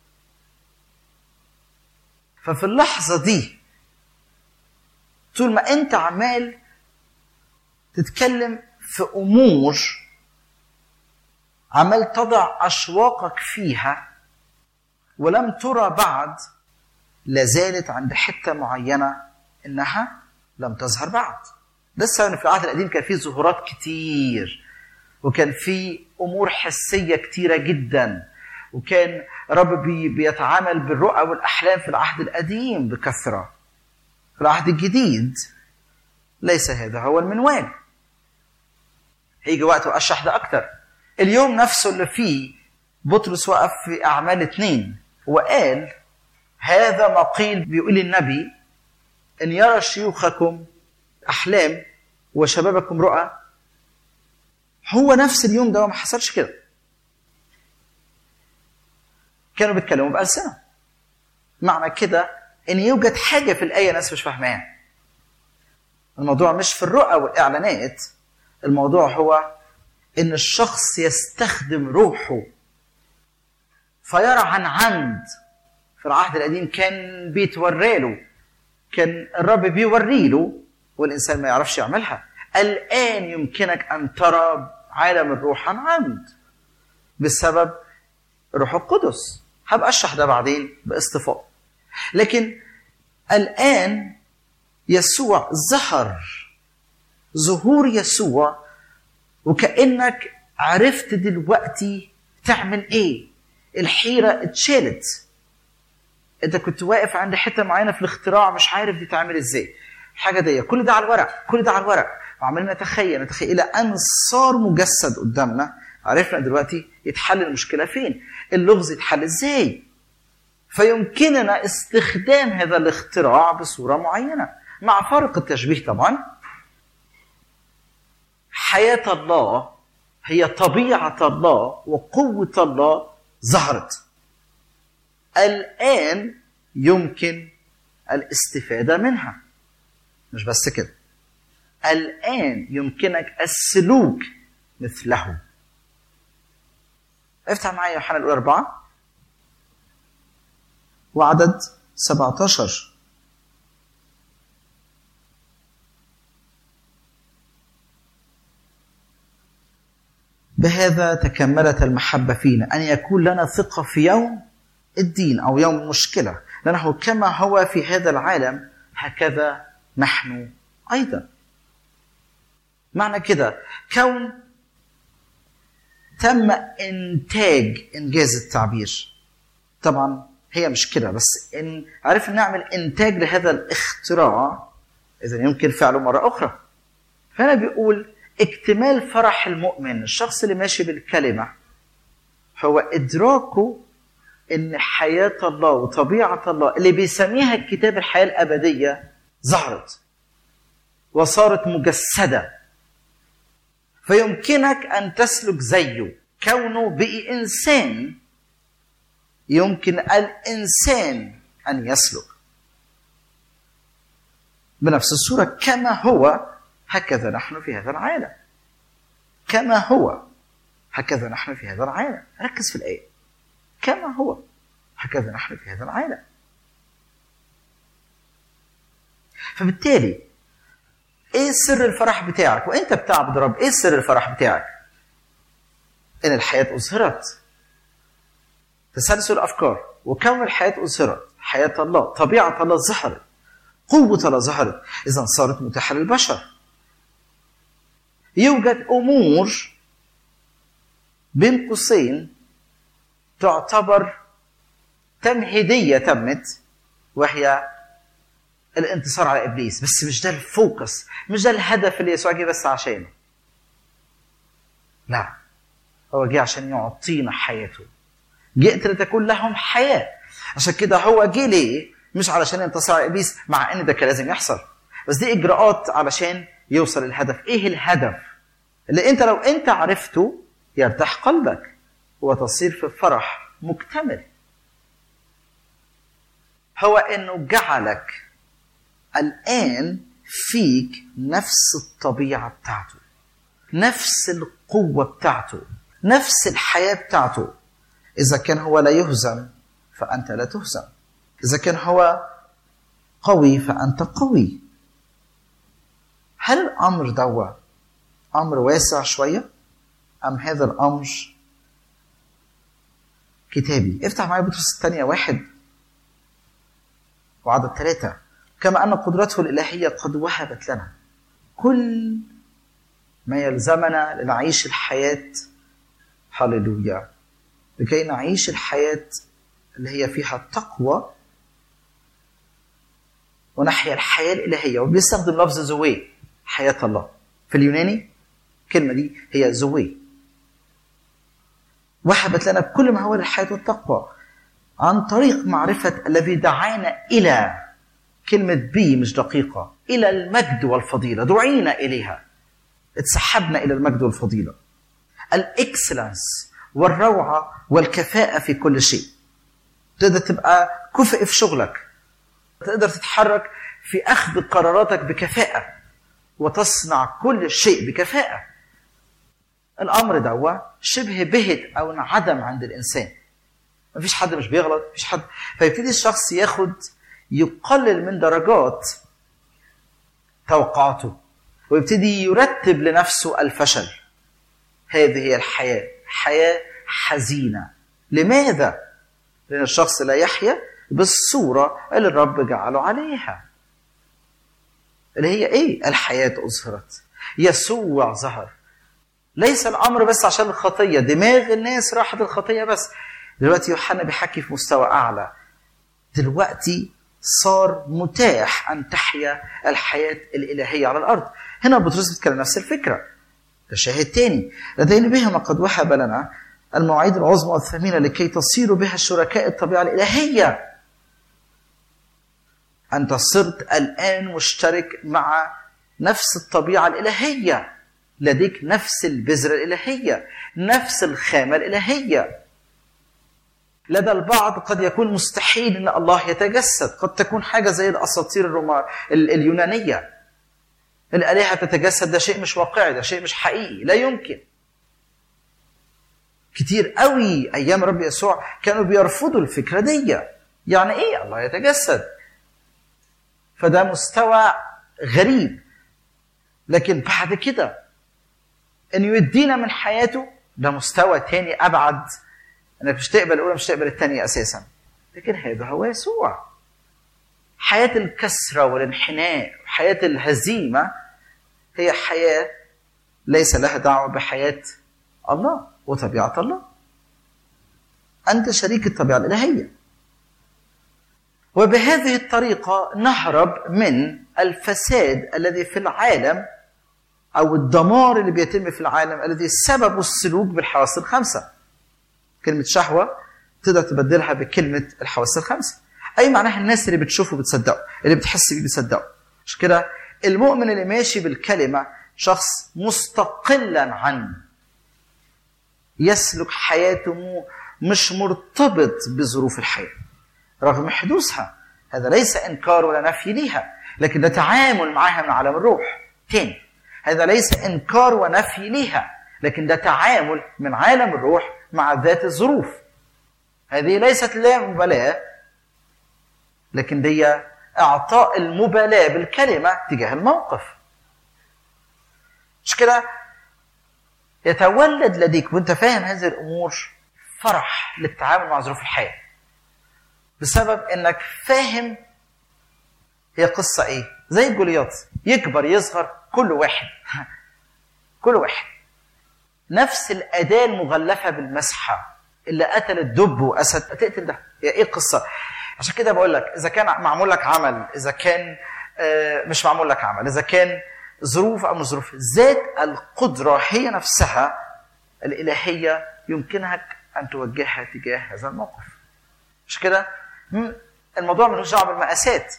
ففي اللحظه دي طول ما انت عمال تتكلم في امور عمال تضع اشواقك فيها ولم ترى بعد لا زالت عند حته معينه انها لم تظهر بعد لسه إن في العهد القديم كان في ظهورات كتير وكان في امور حسيه كتيره جدا وكان رب بي بيتعامل بالرؤى والاحلام في العهد القديم بكثره في العهد الجديد ليس هذا هو المنوال هيجي وقت واشرح ده اكتر اليوم نفسه اللي فيه بطرس وقف في اعمال اتنين وقال هذا ما قيل بيقول النبي ان يرى شيوخكم احلام وشبابكم رؤى هو نفس اليوم ده ما حصلش كده كانوا بيتكلموا بألسنة معنى كده ان يوجد حاجه في الايه ناس مش فاهماها الموضوع مش في الرؤى والاعلانات الموضوع هو ان الشخص يستخدم روحه فيرى عن عمد في العهد القديم كان بيتورى له كان الرب بيوري له والانسان ما يعرفش يعملها الان يمكنك ان ترى عالم الروح عن عمد بسبب الروح القدس هبقى اشرح ده بعدين باستفاضه لكن الان يسوع ظهر ظهور يسوع وكانك عرفت دلوقتي تعمل ايه الحيره اتشالت انت كنت واقف عند حته معينه في الاختراع مش عارف دي تعمل ازاي الحاجه دي كل ده على الورق كل ده على الورق وعمالين نتخيل نتخيل الى ان صار مجسد قدامنا عرفنا دلوقتي يتحل المشكله فين اللغز يتحل ازاي فيمكننا استخدام هذا الاختراع بصوره معينه مع فارق التشبيه طبعا حياه الله هي طبيعه الله وقوه الله ظهرت الان يمكن الاستفاده منها مش بس كده الان يمكنك السلوك مثله افتح معايا يوحنا الاولى اربعه وعدد 17 بهذا تكملت المحبة فينا أن يكون لنا ثقة في يوم الدين أو يوم المشكلة لأنه كما هو في هذا العالم هكذا نحن أيضا معنى كده كون تم إنتاج إنجاز التعبير طبعا هي مش كده بس إن عرفنا نعمل إنتاج لهذا الاختراع إذا يمكن فعله مرة أخرى فهنا بيقول اكتمال فرح المؤمن الشخص اللي ماشي بالكلمة هو إدراكه إن حياة الله وطبيعة الله اللي بيسميها الكتاب الحياة الأبدية ظهرت وصارت مجسدة فيمكنك أن تسلك زيه كونه بقي إنسان يمكن الإنسان أن يسلك بنفس الصورة كما هو هكذا نحن في هذا العالم كما هو هكذا نحن في هذا العالم ركز في الآية كما هو هكذا نحن في هذا العالم فبالتالي ايه سر الفرح بتاعك وانت بتعبد رب ايه سر الفرح بتاعك ان الحياة أظهرت تسلسل الأفكار وكون الحياة أظهرت حياة الله طبيعة الله ظهرت قوة الله ظهرت إذا صارت متاحة للبشر يوجد امور بين قوسين تعتبر تمهيديه تمت وهي الانتصار على ابليس بس مش ده الفوكس مش ده الهدف اللي يسوع جه بس عشانه لا هو جه عشان يعطينا حياته جئت لتكون لهم حياه عشان كده هو جه ليه مش علشان ينتصر على ابليس مع ان ده كان لازم يحصل بس دي اجراءات علشان يوصل للهدف ايه الهدف اللي انت لو انت عرفته يرتاح قلبك وتصير في فرح مكتمل هو انه جعلك الان فيك نفس الطبيعه بتاعته نفس القوه بتاعته نفس الحياه بتاعته اذا كان هو لا يهزم فانت لا تهزم اذا كان هو قوي فانت قوي هل الامر دوا امر واسع شويه ام هذا الامر كتابي افتح معايا بطرس الثانيه واحد وعدد ثلاثة كما أن قدرته الإلهية قد وهبت لنا كل ما يلزمنا لنعيش الحياة هللويا لكي نعيش الحياة اللي هي فيها التقوى ونحيا الحياة الإلهية وبيستخدم لفظ زوي حياة الله في اليوناني الكلمة دي هي زوي وهبت لنا كل ما هو للحياة والتقوى عن طريق معرفة الذي دعانا إلى كلمة بي مش دقيقة إلى المجد والفضيلة دعينا إليها اتسحبنا إلى المجد والفضيلة الإكسلنس والروعة والكفاءة في كل شيء تقدر تبقى كفء في شغلك تقدر تتحرك في أخذ قراراتك بكفاءة وتصنع كل شيء بكفاءة الأمر دوا شبه بهت أو انعدم عند الإنسان مفيش حد مش بيغلط مفيش حد فيبتدي الشخص ياخد يقلل من درجات توقعاته ويبتدي يرتب لنفسه الفشل هذه هي الحياة حياة حزينة لماذا؟ لأن الشخص لا يحيا بالصورة اللي الرب جعله عليها اللي هي ايه؟ الحياة أظهرت يسوع ظهر ليس الأمر بس عشان الخطية دماغ الناس راحت الخطية بس دلوقتي يوحنا بيحكي في مستوى أعلى دلوقتي صار متاح أن تحيا الحياة الإلهية على الأرض هنا بطرس بيتكلم نفس الفكرة ده شاهد تاني لدينا بهما قد وهب لنا المواعيد العظمى والثمينة لكي تصيروا بها شركاء الطبيعة الإلهية أنت صرت الآن مشترك مع نفس الطبيعة الإلهية لديك نفس البذرة الإلهية نفس الخامة الإلهية لدى البعض قد يكون مستحيل ان الله يتجسد قد تكون حاجه زي الاساطير الروما اليونانيه الالهه تتجسد ده شيء مش واقعي ده شيء مش حقيقي لا يمكن كتير قوي ايام رب يسوع كانوا بيرفضوا الفكره دي يعني ايه الله يتجسد فده مستوى غريب لكن بعد كده انه يدينا من حياته ده مستوى تاني ابعد انك مش تقبل الاولى مش تقبل الثانيه اساسا لكن هذا هو يسوع حياه الكسره والانحناء حياه الهزيمه هي حياه ليس لها دعوه بحياه الله وطبيعه الله انت شريك الطبيعه الالهيه وبهذه الطريقه نهرب من الفساد الذي في العالم او الدمار اللي بيتم في العالم الذي سببه السلوك بالحواس الخمسه كلمة شهوة تقدر تبدلها بكلمة الحواس الخمسة أي معناها الناس اللي بتشوفه بتصدقه اللي بتحس بيه بتصدقه مش كده المؤمن اللي ماشي بالكلمة شخص مستقلا عن يسلك حياته مش مرتبط بظروف الحياة رغم حدوثها هذا ليس إنكار ولا نفي ليها لكن ده تعامل معها من عالم الروح تاني هذا ليس إنكار ونفي ليها لكن ده تعامل من عالم الروح مع ذات الظروف هذه ليست لا مبالاة لكن دي إعطاء المبالاة بالكلمة تجاه الموقف مش كده يتولد لديك وانت فاهم هذه الأمور فرح للتعامل مع ظروف الحياة بسبب انك فاهم هي قصة ايه زي الجولياط يكبر يصغر كل واحد كل واحد نفس الأداة المغلفة بالمسحة اللي قتلت دب وأسد تقتل ده هي إيه القصة؟ عشان كده بقول لك إذا كان معمول لك عمل إذا كان مش معمول لك عمل إذا كان ظروف أو مش ظروف ذات القدرة هي نفسها الالهيه يمكنك ان توجهها تجاه هذا الموقف مش كده مم، الموضوع ملوش دعوه بالمقاسات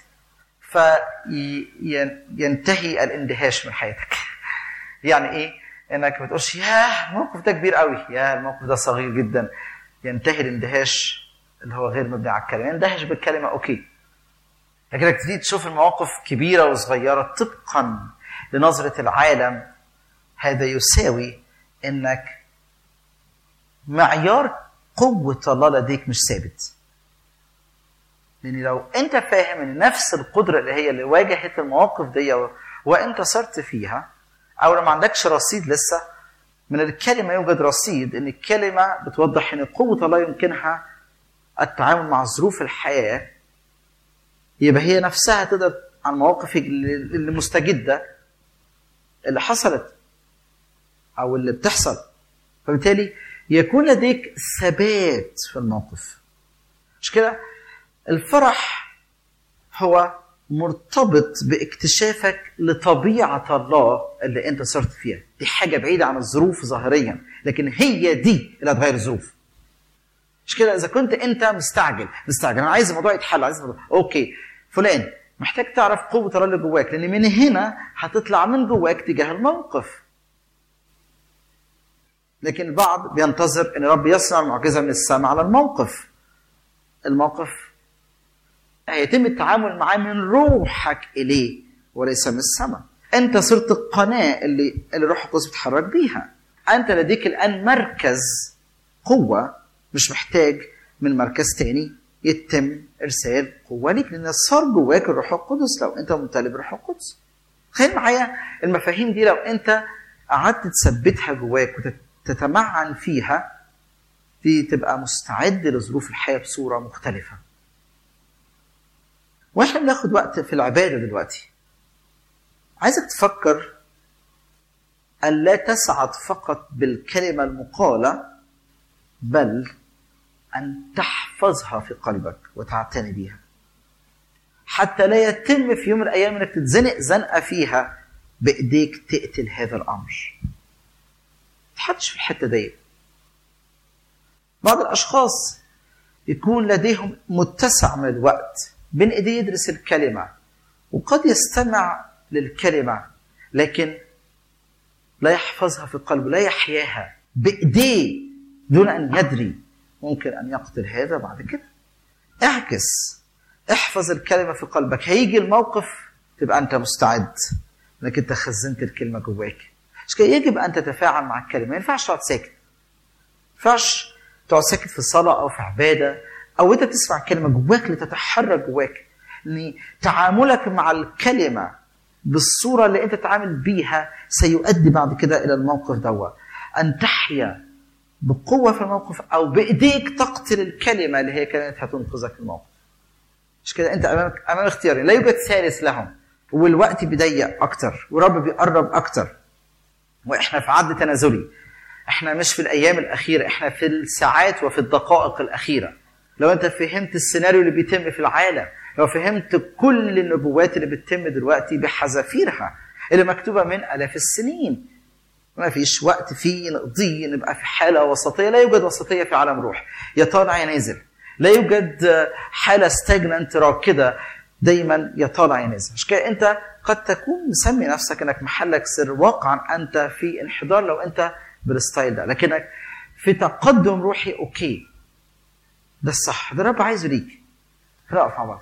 فينتهي الاندهاش من حياتك يعني ايه انك ما تقولش ياه الموقف ده كبير قوي ياه الموقف ده صغير جدا ينتهي الاندهاش اللي هو غير مبني على الكلمه يندهش بالكلمه اوكي لكنك تبتدي تشوف المواقف كبيره وصغيره طبقا لنظره العالم هذا يساوي انك معيار قوه الله لديك مش ثابت لان لو انت فاهم ان نفس القدره اللي هي اللي واجهت المواقف دي وانت صرت فيها او لو ما عندكش رصيد لسه من الكلمه يوجد رصيد ان الكلمه بتوضح ان قوه الله يمكنها التعامل مع ظروف الحياه يبقى هي نفسها تقدر عن المواقف اللي مستجده اللي حصلت او اللي بتحصل فبالتالي يكون لديك ثبات في الموقف مش كده الفرح هو مرتبط باكتشافك لطبيعة الله اللي انت صرت فيها دي حاجة بعيدة عن الظروف ظاهريا لكن هي دي اللي هتغير الظروف مش كده اذا كنت انت مستعجل مستعجل انا عايز الموضوع يتحل عايز الموضوع اوكي فلان محتاج تعرف قوة الله اللي جواك لان من هنا هتطلع من جواك تجاه الموقف لكن البعض بينتظر ان رب يصنع المعجزة من السماء على الموقف الموقف هيتم التعامل معاه من روحك اليه وليس من السماء انت صرت القناه اللي اللي الروح القدس بيتحرك بيها انت لديك الان مركز قوه مش محتاج من مركز تاني يتم ارسال قوه ليك لان صار جواك الروح القدس لو انت ممتلئ بالروح القدس تخيل معايا المفاهيم دي لو انت قعدت تثبتها جواك وتتمعن فيها دي تبقى مستعد لظروف الحياه بصوره مختلفه واحنا بناخد وقت في العباده دلوقتي عايزك تفكر ان لا تسعد فقط بالكلمه المقاله بل ان تحفظها في قلبك وتعتني بيها حتى لا يتم في يوم من الايام انك تتزنق زنقه فيها بايديك تقتل هذا الامر تحطش في الحته دي بعض الاشخاص يكون لديهم متسع من الوقت بين ايديه يدرس الكلمه وقد يستمع للكلمه لكن لا يحفظها في قلبه لا يحياها بايديه دون ان يدري ممكن ان يقتل هذا بعد كده اعكس احفظ الكلمه في قلبك هيجي الموقف تبقى انت مستعد انك انت خزنت الكلمه جواك مش كده يجب ان تتفاعل مع الكلمه ما ينفعش تقعد ساكت ما ينفعش تقعد ساكت في صلاه او في عباده او انت تسمع كلمه جواك لتتحرك جواك ان تعاملك مع الكلمه بالصوره اللي انت تتعامل بيها سيؤدي بعد كده الى الموقف دوا ان تحيا بقوه في الموقف او بايديك تقتل الكلمه اللي هي كانت هتنقذك في الموقف مش كده انت امامك امام اختيارين لا يوجد ثالث لهم والوقت بيضيق اكتر ورب بيقرب اكتر واحنا في عد تنازلي احنا مش في الايام الاخيره احنا في الساعات وفي الدقائق الاخيره لو انت فهمت السيناريو اللي بيتم في العالم لو فهمت كل النبوات اللي بتتم دلوقتي بحذافيرها اللي مكتوبه من الاف السنين ما فيش وقت فيه نقضيه نبقى في حاله وسطيه لا يوجد وسطيه في عالم روح يا طالع يا نازل لا يوجد حاله ستاجننت راكده دايما يا طالع يا نازل عشان كده انت قد تكون مسمي نفسك انك محلك سر واقعا انت في انحدار لو انت بالستايل ده لكنك في تقدم روحي اوكي ده الصح ده الرب عايزه ليك نقف مع بعض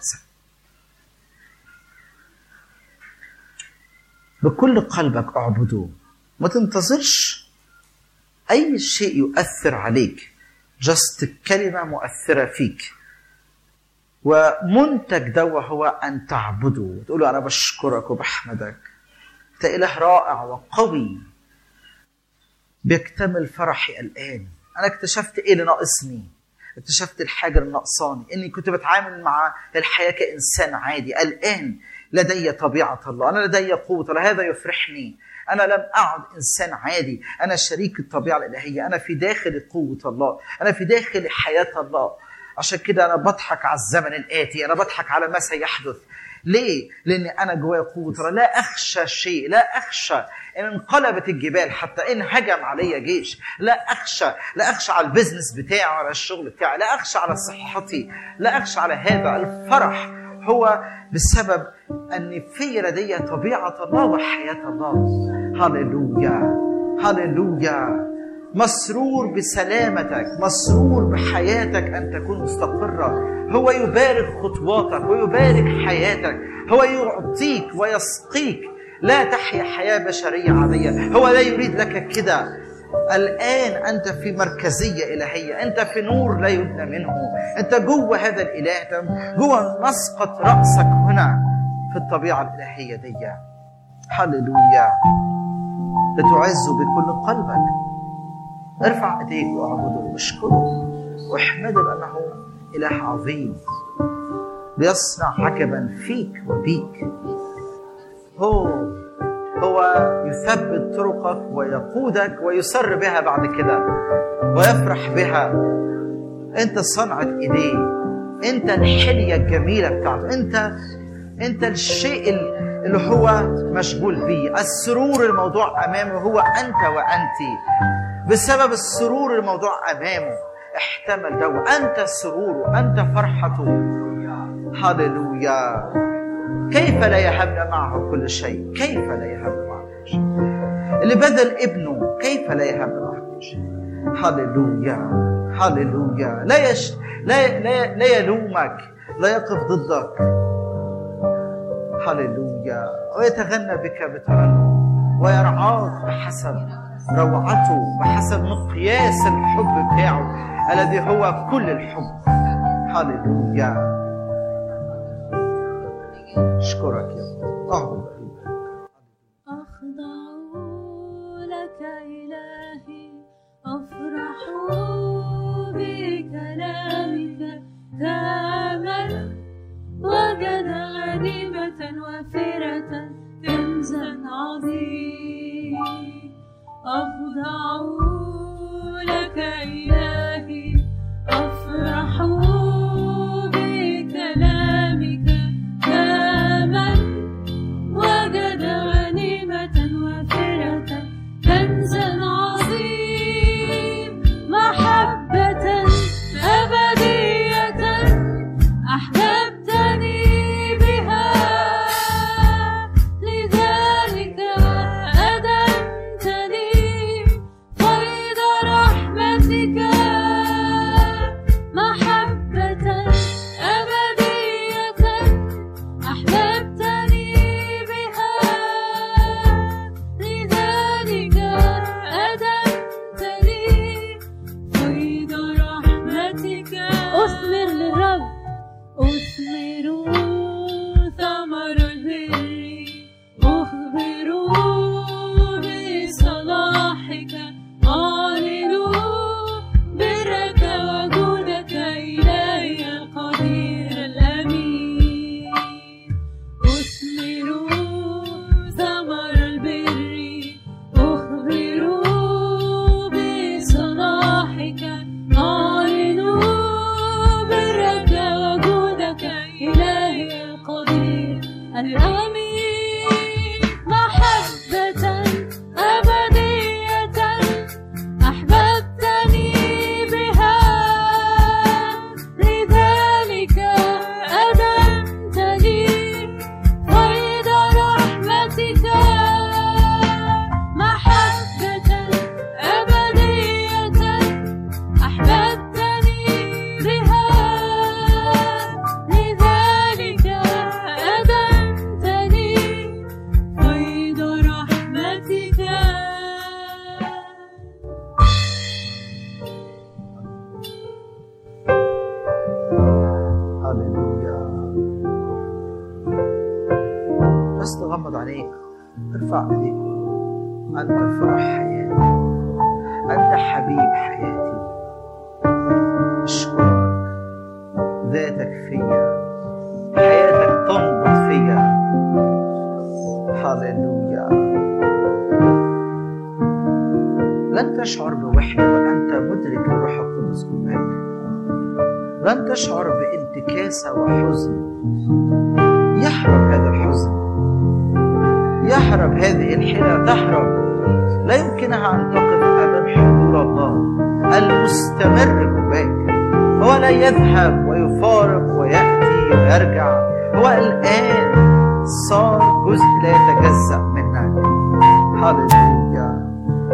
بكل قلبك اعبدوه ما تنتظرش اي شيء يؤثر عليك جست كلمه مؤثره فيك ومنتج دوا هو ان تعبده وتقول له انا بشكرك وبحمدك انت اله رائع وقوي بيكتمل فرحي الان انا اكتشفت ايه اللي ناقصني اكتشفت الحاجه اللي ناقصاني اني كنت بتعامل مع الحياه كانسان عادي الان لدي طبيعه الله انا لدي قوه الله هذا يفرحني انا لم اعد انسان عادي انا شريك الطبيعه الالهيه انا في داخل قوه الله انا في داخل حياه الله عشان كده انا بضحك على الزمن الاتي انا بضحك على ما سيحدث ليه؟ لأن أنا جوايا قوة الله لا أخشى شيء لا أخشى إن انقلبت الجبال حتى إن هجم علي جيش لا أخشى لا أخشى على البيزنس بتاعي وعلى الشغل بتاعي لا أخشى على صحتي لا أخشى على هذا الفرح هو بسبب أن في لدي طبيعة الله وحياة الله هللويا هللويا مسرور بسلامتك مسرور بحياتك أن تكون مستقرة هو يبارك خطواتك ويبارك حياتك هو يعطيك ويسقيك لا تحيا حياة بشرية عادية هو لا يريد لك كده الآن أنت في مركزية إلهية أنت في نور لا يبنى منه أنت جوه هذا الإله أنت جوه مسقط رأسك هنا في الطبيعة الإلهية دي هللويا لتعز بكل قلبك ارفع ايديك واعبده واشكره واحمده لانه اله عظيم بيصنع عجبا فيك وبيك هو هو يثبت طرقك ويقودك ويسر بها بعد كده ويفرح بها انت صنعة ايديه انت الحلية الجميلة بتاعته انت انت الشيء اللي هو مشغول بيه السرور الموضوع امامه هو انت وانت بسبب السرور الموضوع امامه احتمل ده وانت سروره انت فرحته هللويا كيف لا يهبنا معه كل شيء كيف لا يهبنا معه كل شيء اللي بذل ابنه كيف لا يهبنا معه كل شيء هللويا هللويا لا يش لا لا, لا يلومك لا يقف ضدك هللويا ويتغنى بك بترنم ويرعاك بحسب روعته بحسب مقياس الحب بتاعه الذي هو كل الحب هللويا اشكرك يا رب اعبد أخضع لك إلهي أفرح بكلامك كامل وجد غنيمة وافرة كنزا عظيم أخضع لك إلهي أفرح بكلامك كامل وجد غنيمة وافرة كنزا عظيم محبة أبدية أحببتني بها لذلك أدمتني فيض رحمتك محبة أبدية أحببتني بها لذلك أدمتني فيض رحمتك أثمر للرب أثمر ثمر البر أخبر بصلاحك أعلن برك وجودك إلهي القدير الأمين أثمر ثمر البر أخبر بصلاحك أعلن برك وجودك إلهي القدير الأمين محبة أبدية أحببتني بها لذلك أدمتني فيض رحمتك محبة أبدية أحببتني بها لذلك أدمتني فيض رحمتك هللويا بس تغمض عينيك ارفع ايديك انت فرح حياتي انت حبيب حياتي اشكرك ذاتك فيا حياتك تنبض فيا هللويا لن تشعر بوحدة وأنت مدرك الروح القدس جواك لن تشعر بانتكاسة وحزن يهرب هذا الحزن يهرب هذه الحيرة تهرب لا يمكنها أن تقف أمام حضور الله المستمر جواك هو لا يذهب ويفارق ويأتي ويرجع هو الآن صار جزء لا يتجزأ منك هللويا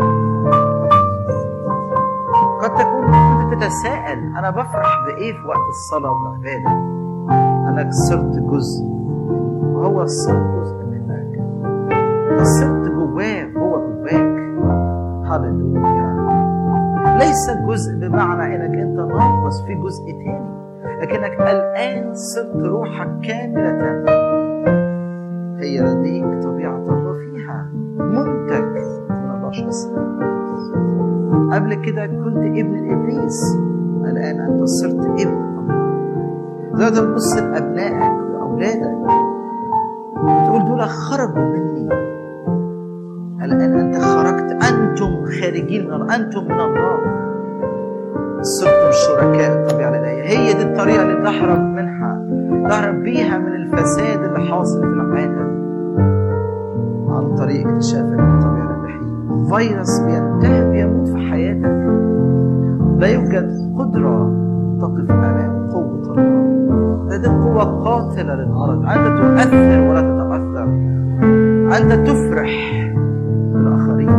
قد تكون كنت تتساءل أنا بفرح بإيه في وقت الصلاة والعبادة أنك صرت جزء وهو صار جزء منك صرت جواه هو جواك هللويا ليس جزء بمعنى انك انت ناقص في جزء تاني لكنك الان صرت روحك كاملة هي لديك طبيعة الله فيها منتج من الله شخصيا قبل كده كنت ابن الابليس الان انت صرت ابن الله دلوقتي بتبص لابنائك واولادك بتقول دول خرجوا مني الآن أنت خرجت أنتم خارجين من الله أنتم من الله صرتم شركاء الطبيعة الإلهية هي دي الطريقة اللي تهرب منها تهرب بيها من الفساد اللي حاصل في العالم عن طريق اكتشافك للطبيعة الإلهية فيروس بينتهي بيموت في حياتك لا يوجد قدرة تقف أمام قوة الله هذه قوة قاتلة للمرض أنت تؤثر ولا تتأثر أنت تفرح الآخرين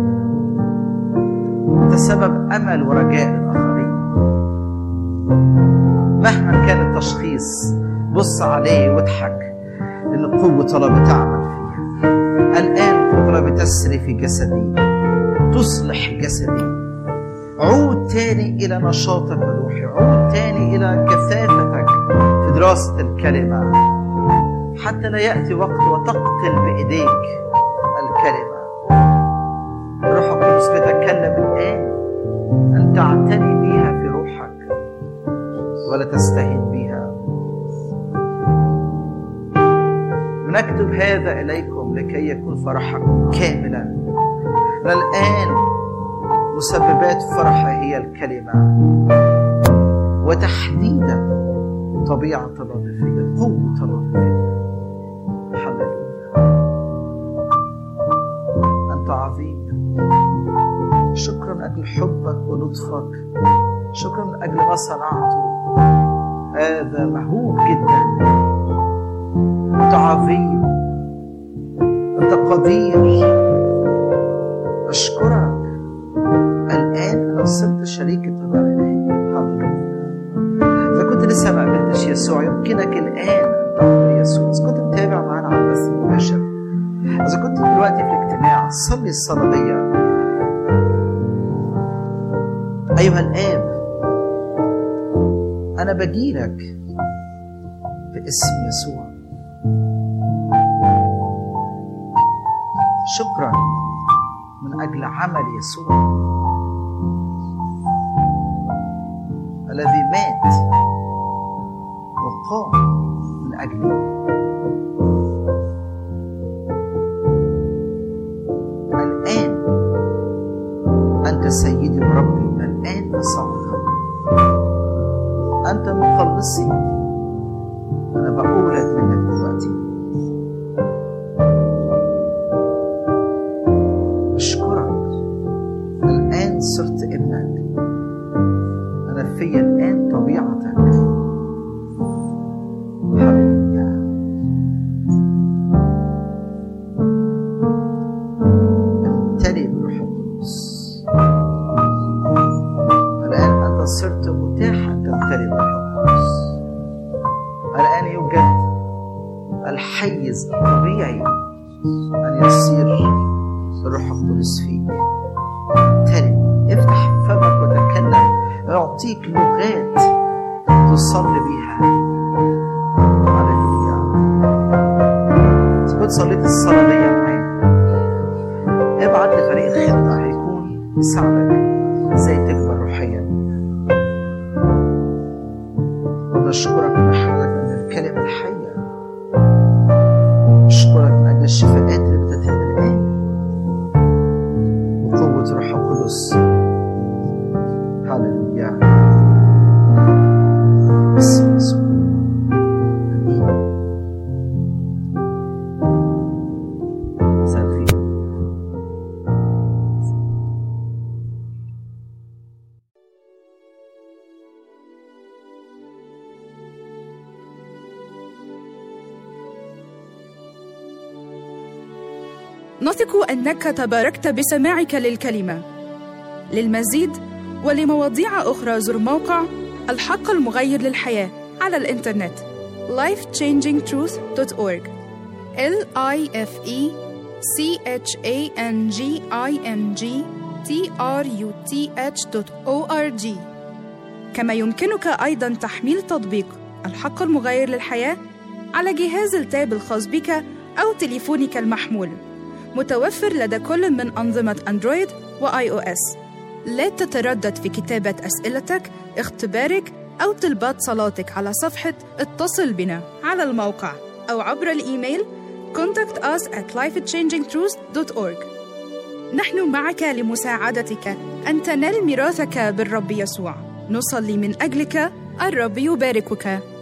أنت سبب أمل ورجاء للآخرين مهما كان التشخيص بص عليه واضحك لأن قوة الله بتعمل فيها الآن قوة الله بتسري في جسدي تصلح جسدي عود تاني إلى نشاطك الروحي عود تاني إلى كثافتك في دراسة الكلمة حتى لا يأتي وقت وتقتل بإيديك الكلمة الروح القدس بيتكلم الآن أن تعتني بيها في روحك ولا تستهين بها نكتب هذا إليكم لكي يكون فرحكم كاملا الآن مسببات فرحة هي الكلمة وتحديدا طبيعة الله فيا قوة الله فيا هللويا أنت عظيم شكرا من أجل حبك ولطفك شكرا من أجل ما صنعته هذا مهوب جدا أنت عظيم أنت قدير أشكرك الآن أنا صرت شريك الطبيعة الإلهية هللويا إذا كنت لسه ما قابلتش يسوع يمكنك الآن أن تقبل يسوع إذا كنت متابع معانا على البث المباشر إذا كنت دلوقتي في الاجتماع صلي الصلاة دي أيها الآب أنا بجيلك باسم يسوع شكرا من أجل عمل يسوع الذي مات وقام من أجلي الآن أنت سيدي وربي الآن فصعد أنت مخلصي أنا بقولك منك دلوقتي أشكرك الآن صرت ابنك أنا في الآن طبيعتك هللويا امتلئ بالروح القدس الآن أنت صرت متاحا تمتلئ بالروح القدس الآن يوجد الحيز الطبيعي أن يصير الروح القدس فيك امتلئ افتح فمك وتكلم يعطيك لغات تصلي بيها هللويا إذا كنت صليت الصلاة دي معايا ابعت لفريق الخدمة هيكون يساعدك ازاي تكبر روحيا ونشكرك من حولك من الكلمة الحية نشكرك من أجل الشفاءات اللي بتتم الآن وقوة روح القدس هللويا باسم يسوع آمين نثق أنك تباركت بسماعك للكلمة للمزيد ولمواضيع أخرى زر موقع الحق المغير للحياة على الإنترنت lifechangingtruth.org l i f e c h a n g i n g t r u t h.org كما يمكنك أيضا تحميل تطبيق الحق المغير للحياة على جهاز التاب الخاص بك أو تليفونك المحمول متوفر لدى كل من أنظمة أندرويد وآي أو إس لا تتردد في كتابة أسئلتك اختبارك أو طلبات صلاتك على صفحة اتصل بنا على الموقع أو عبر الإيميل contact us at lifechangingtruth.org نحن معك لمساعدتك أن تنال ميراثك بالرب يسوع نصلي من أجلك الرب يباركك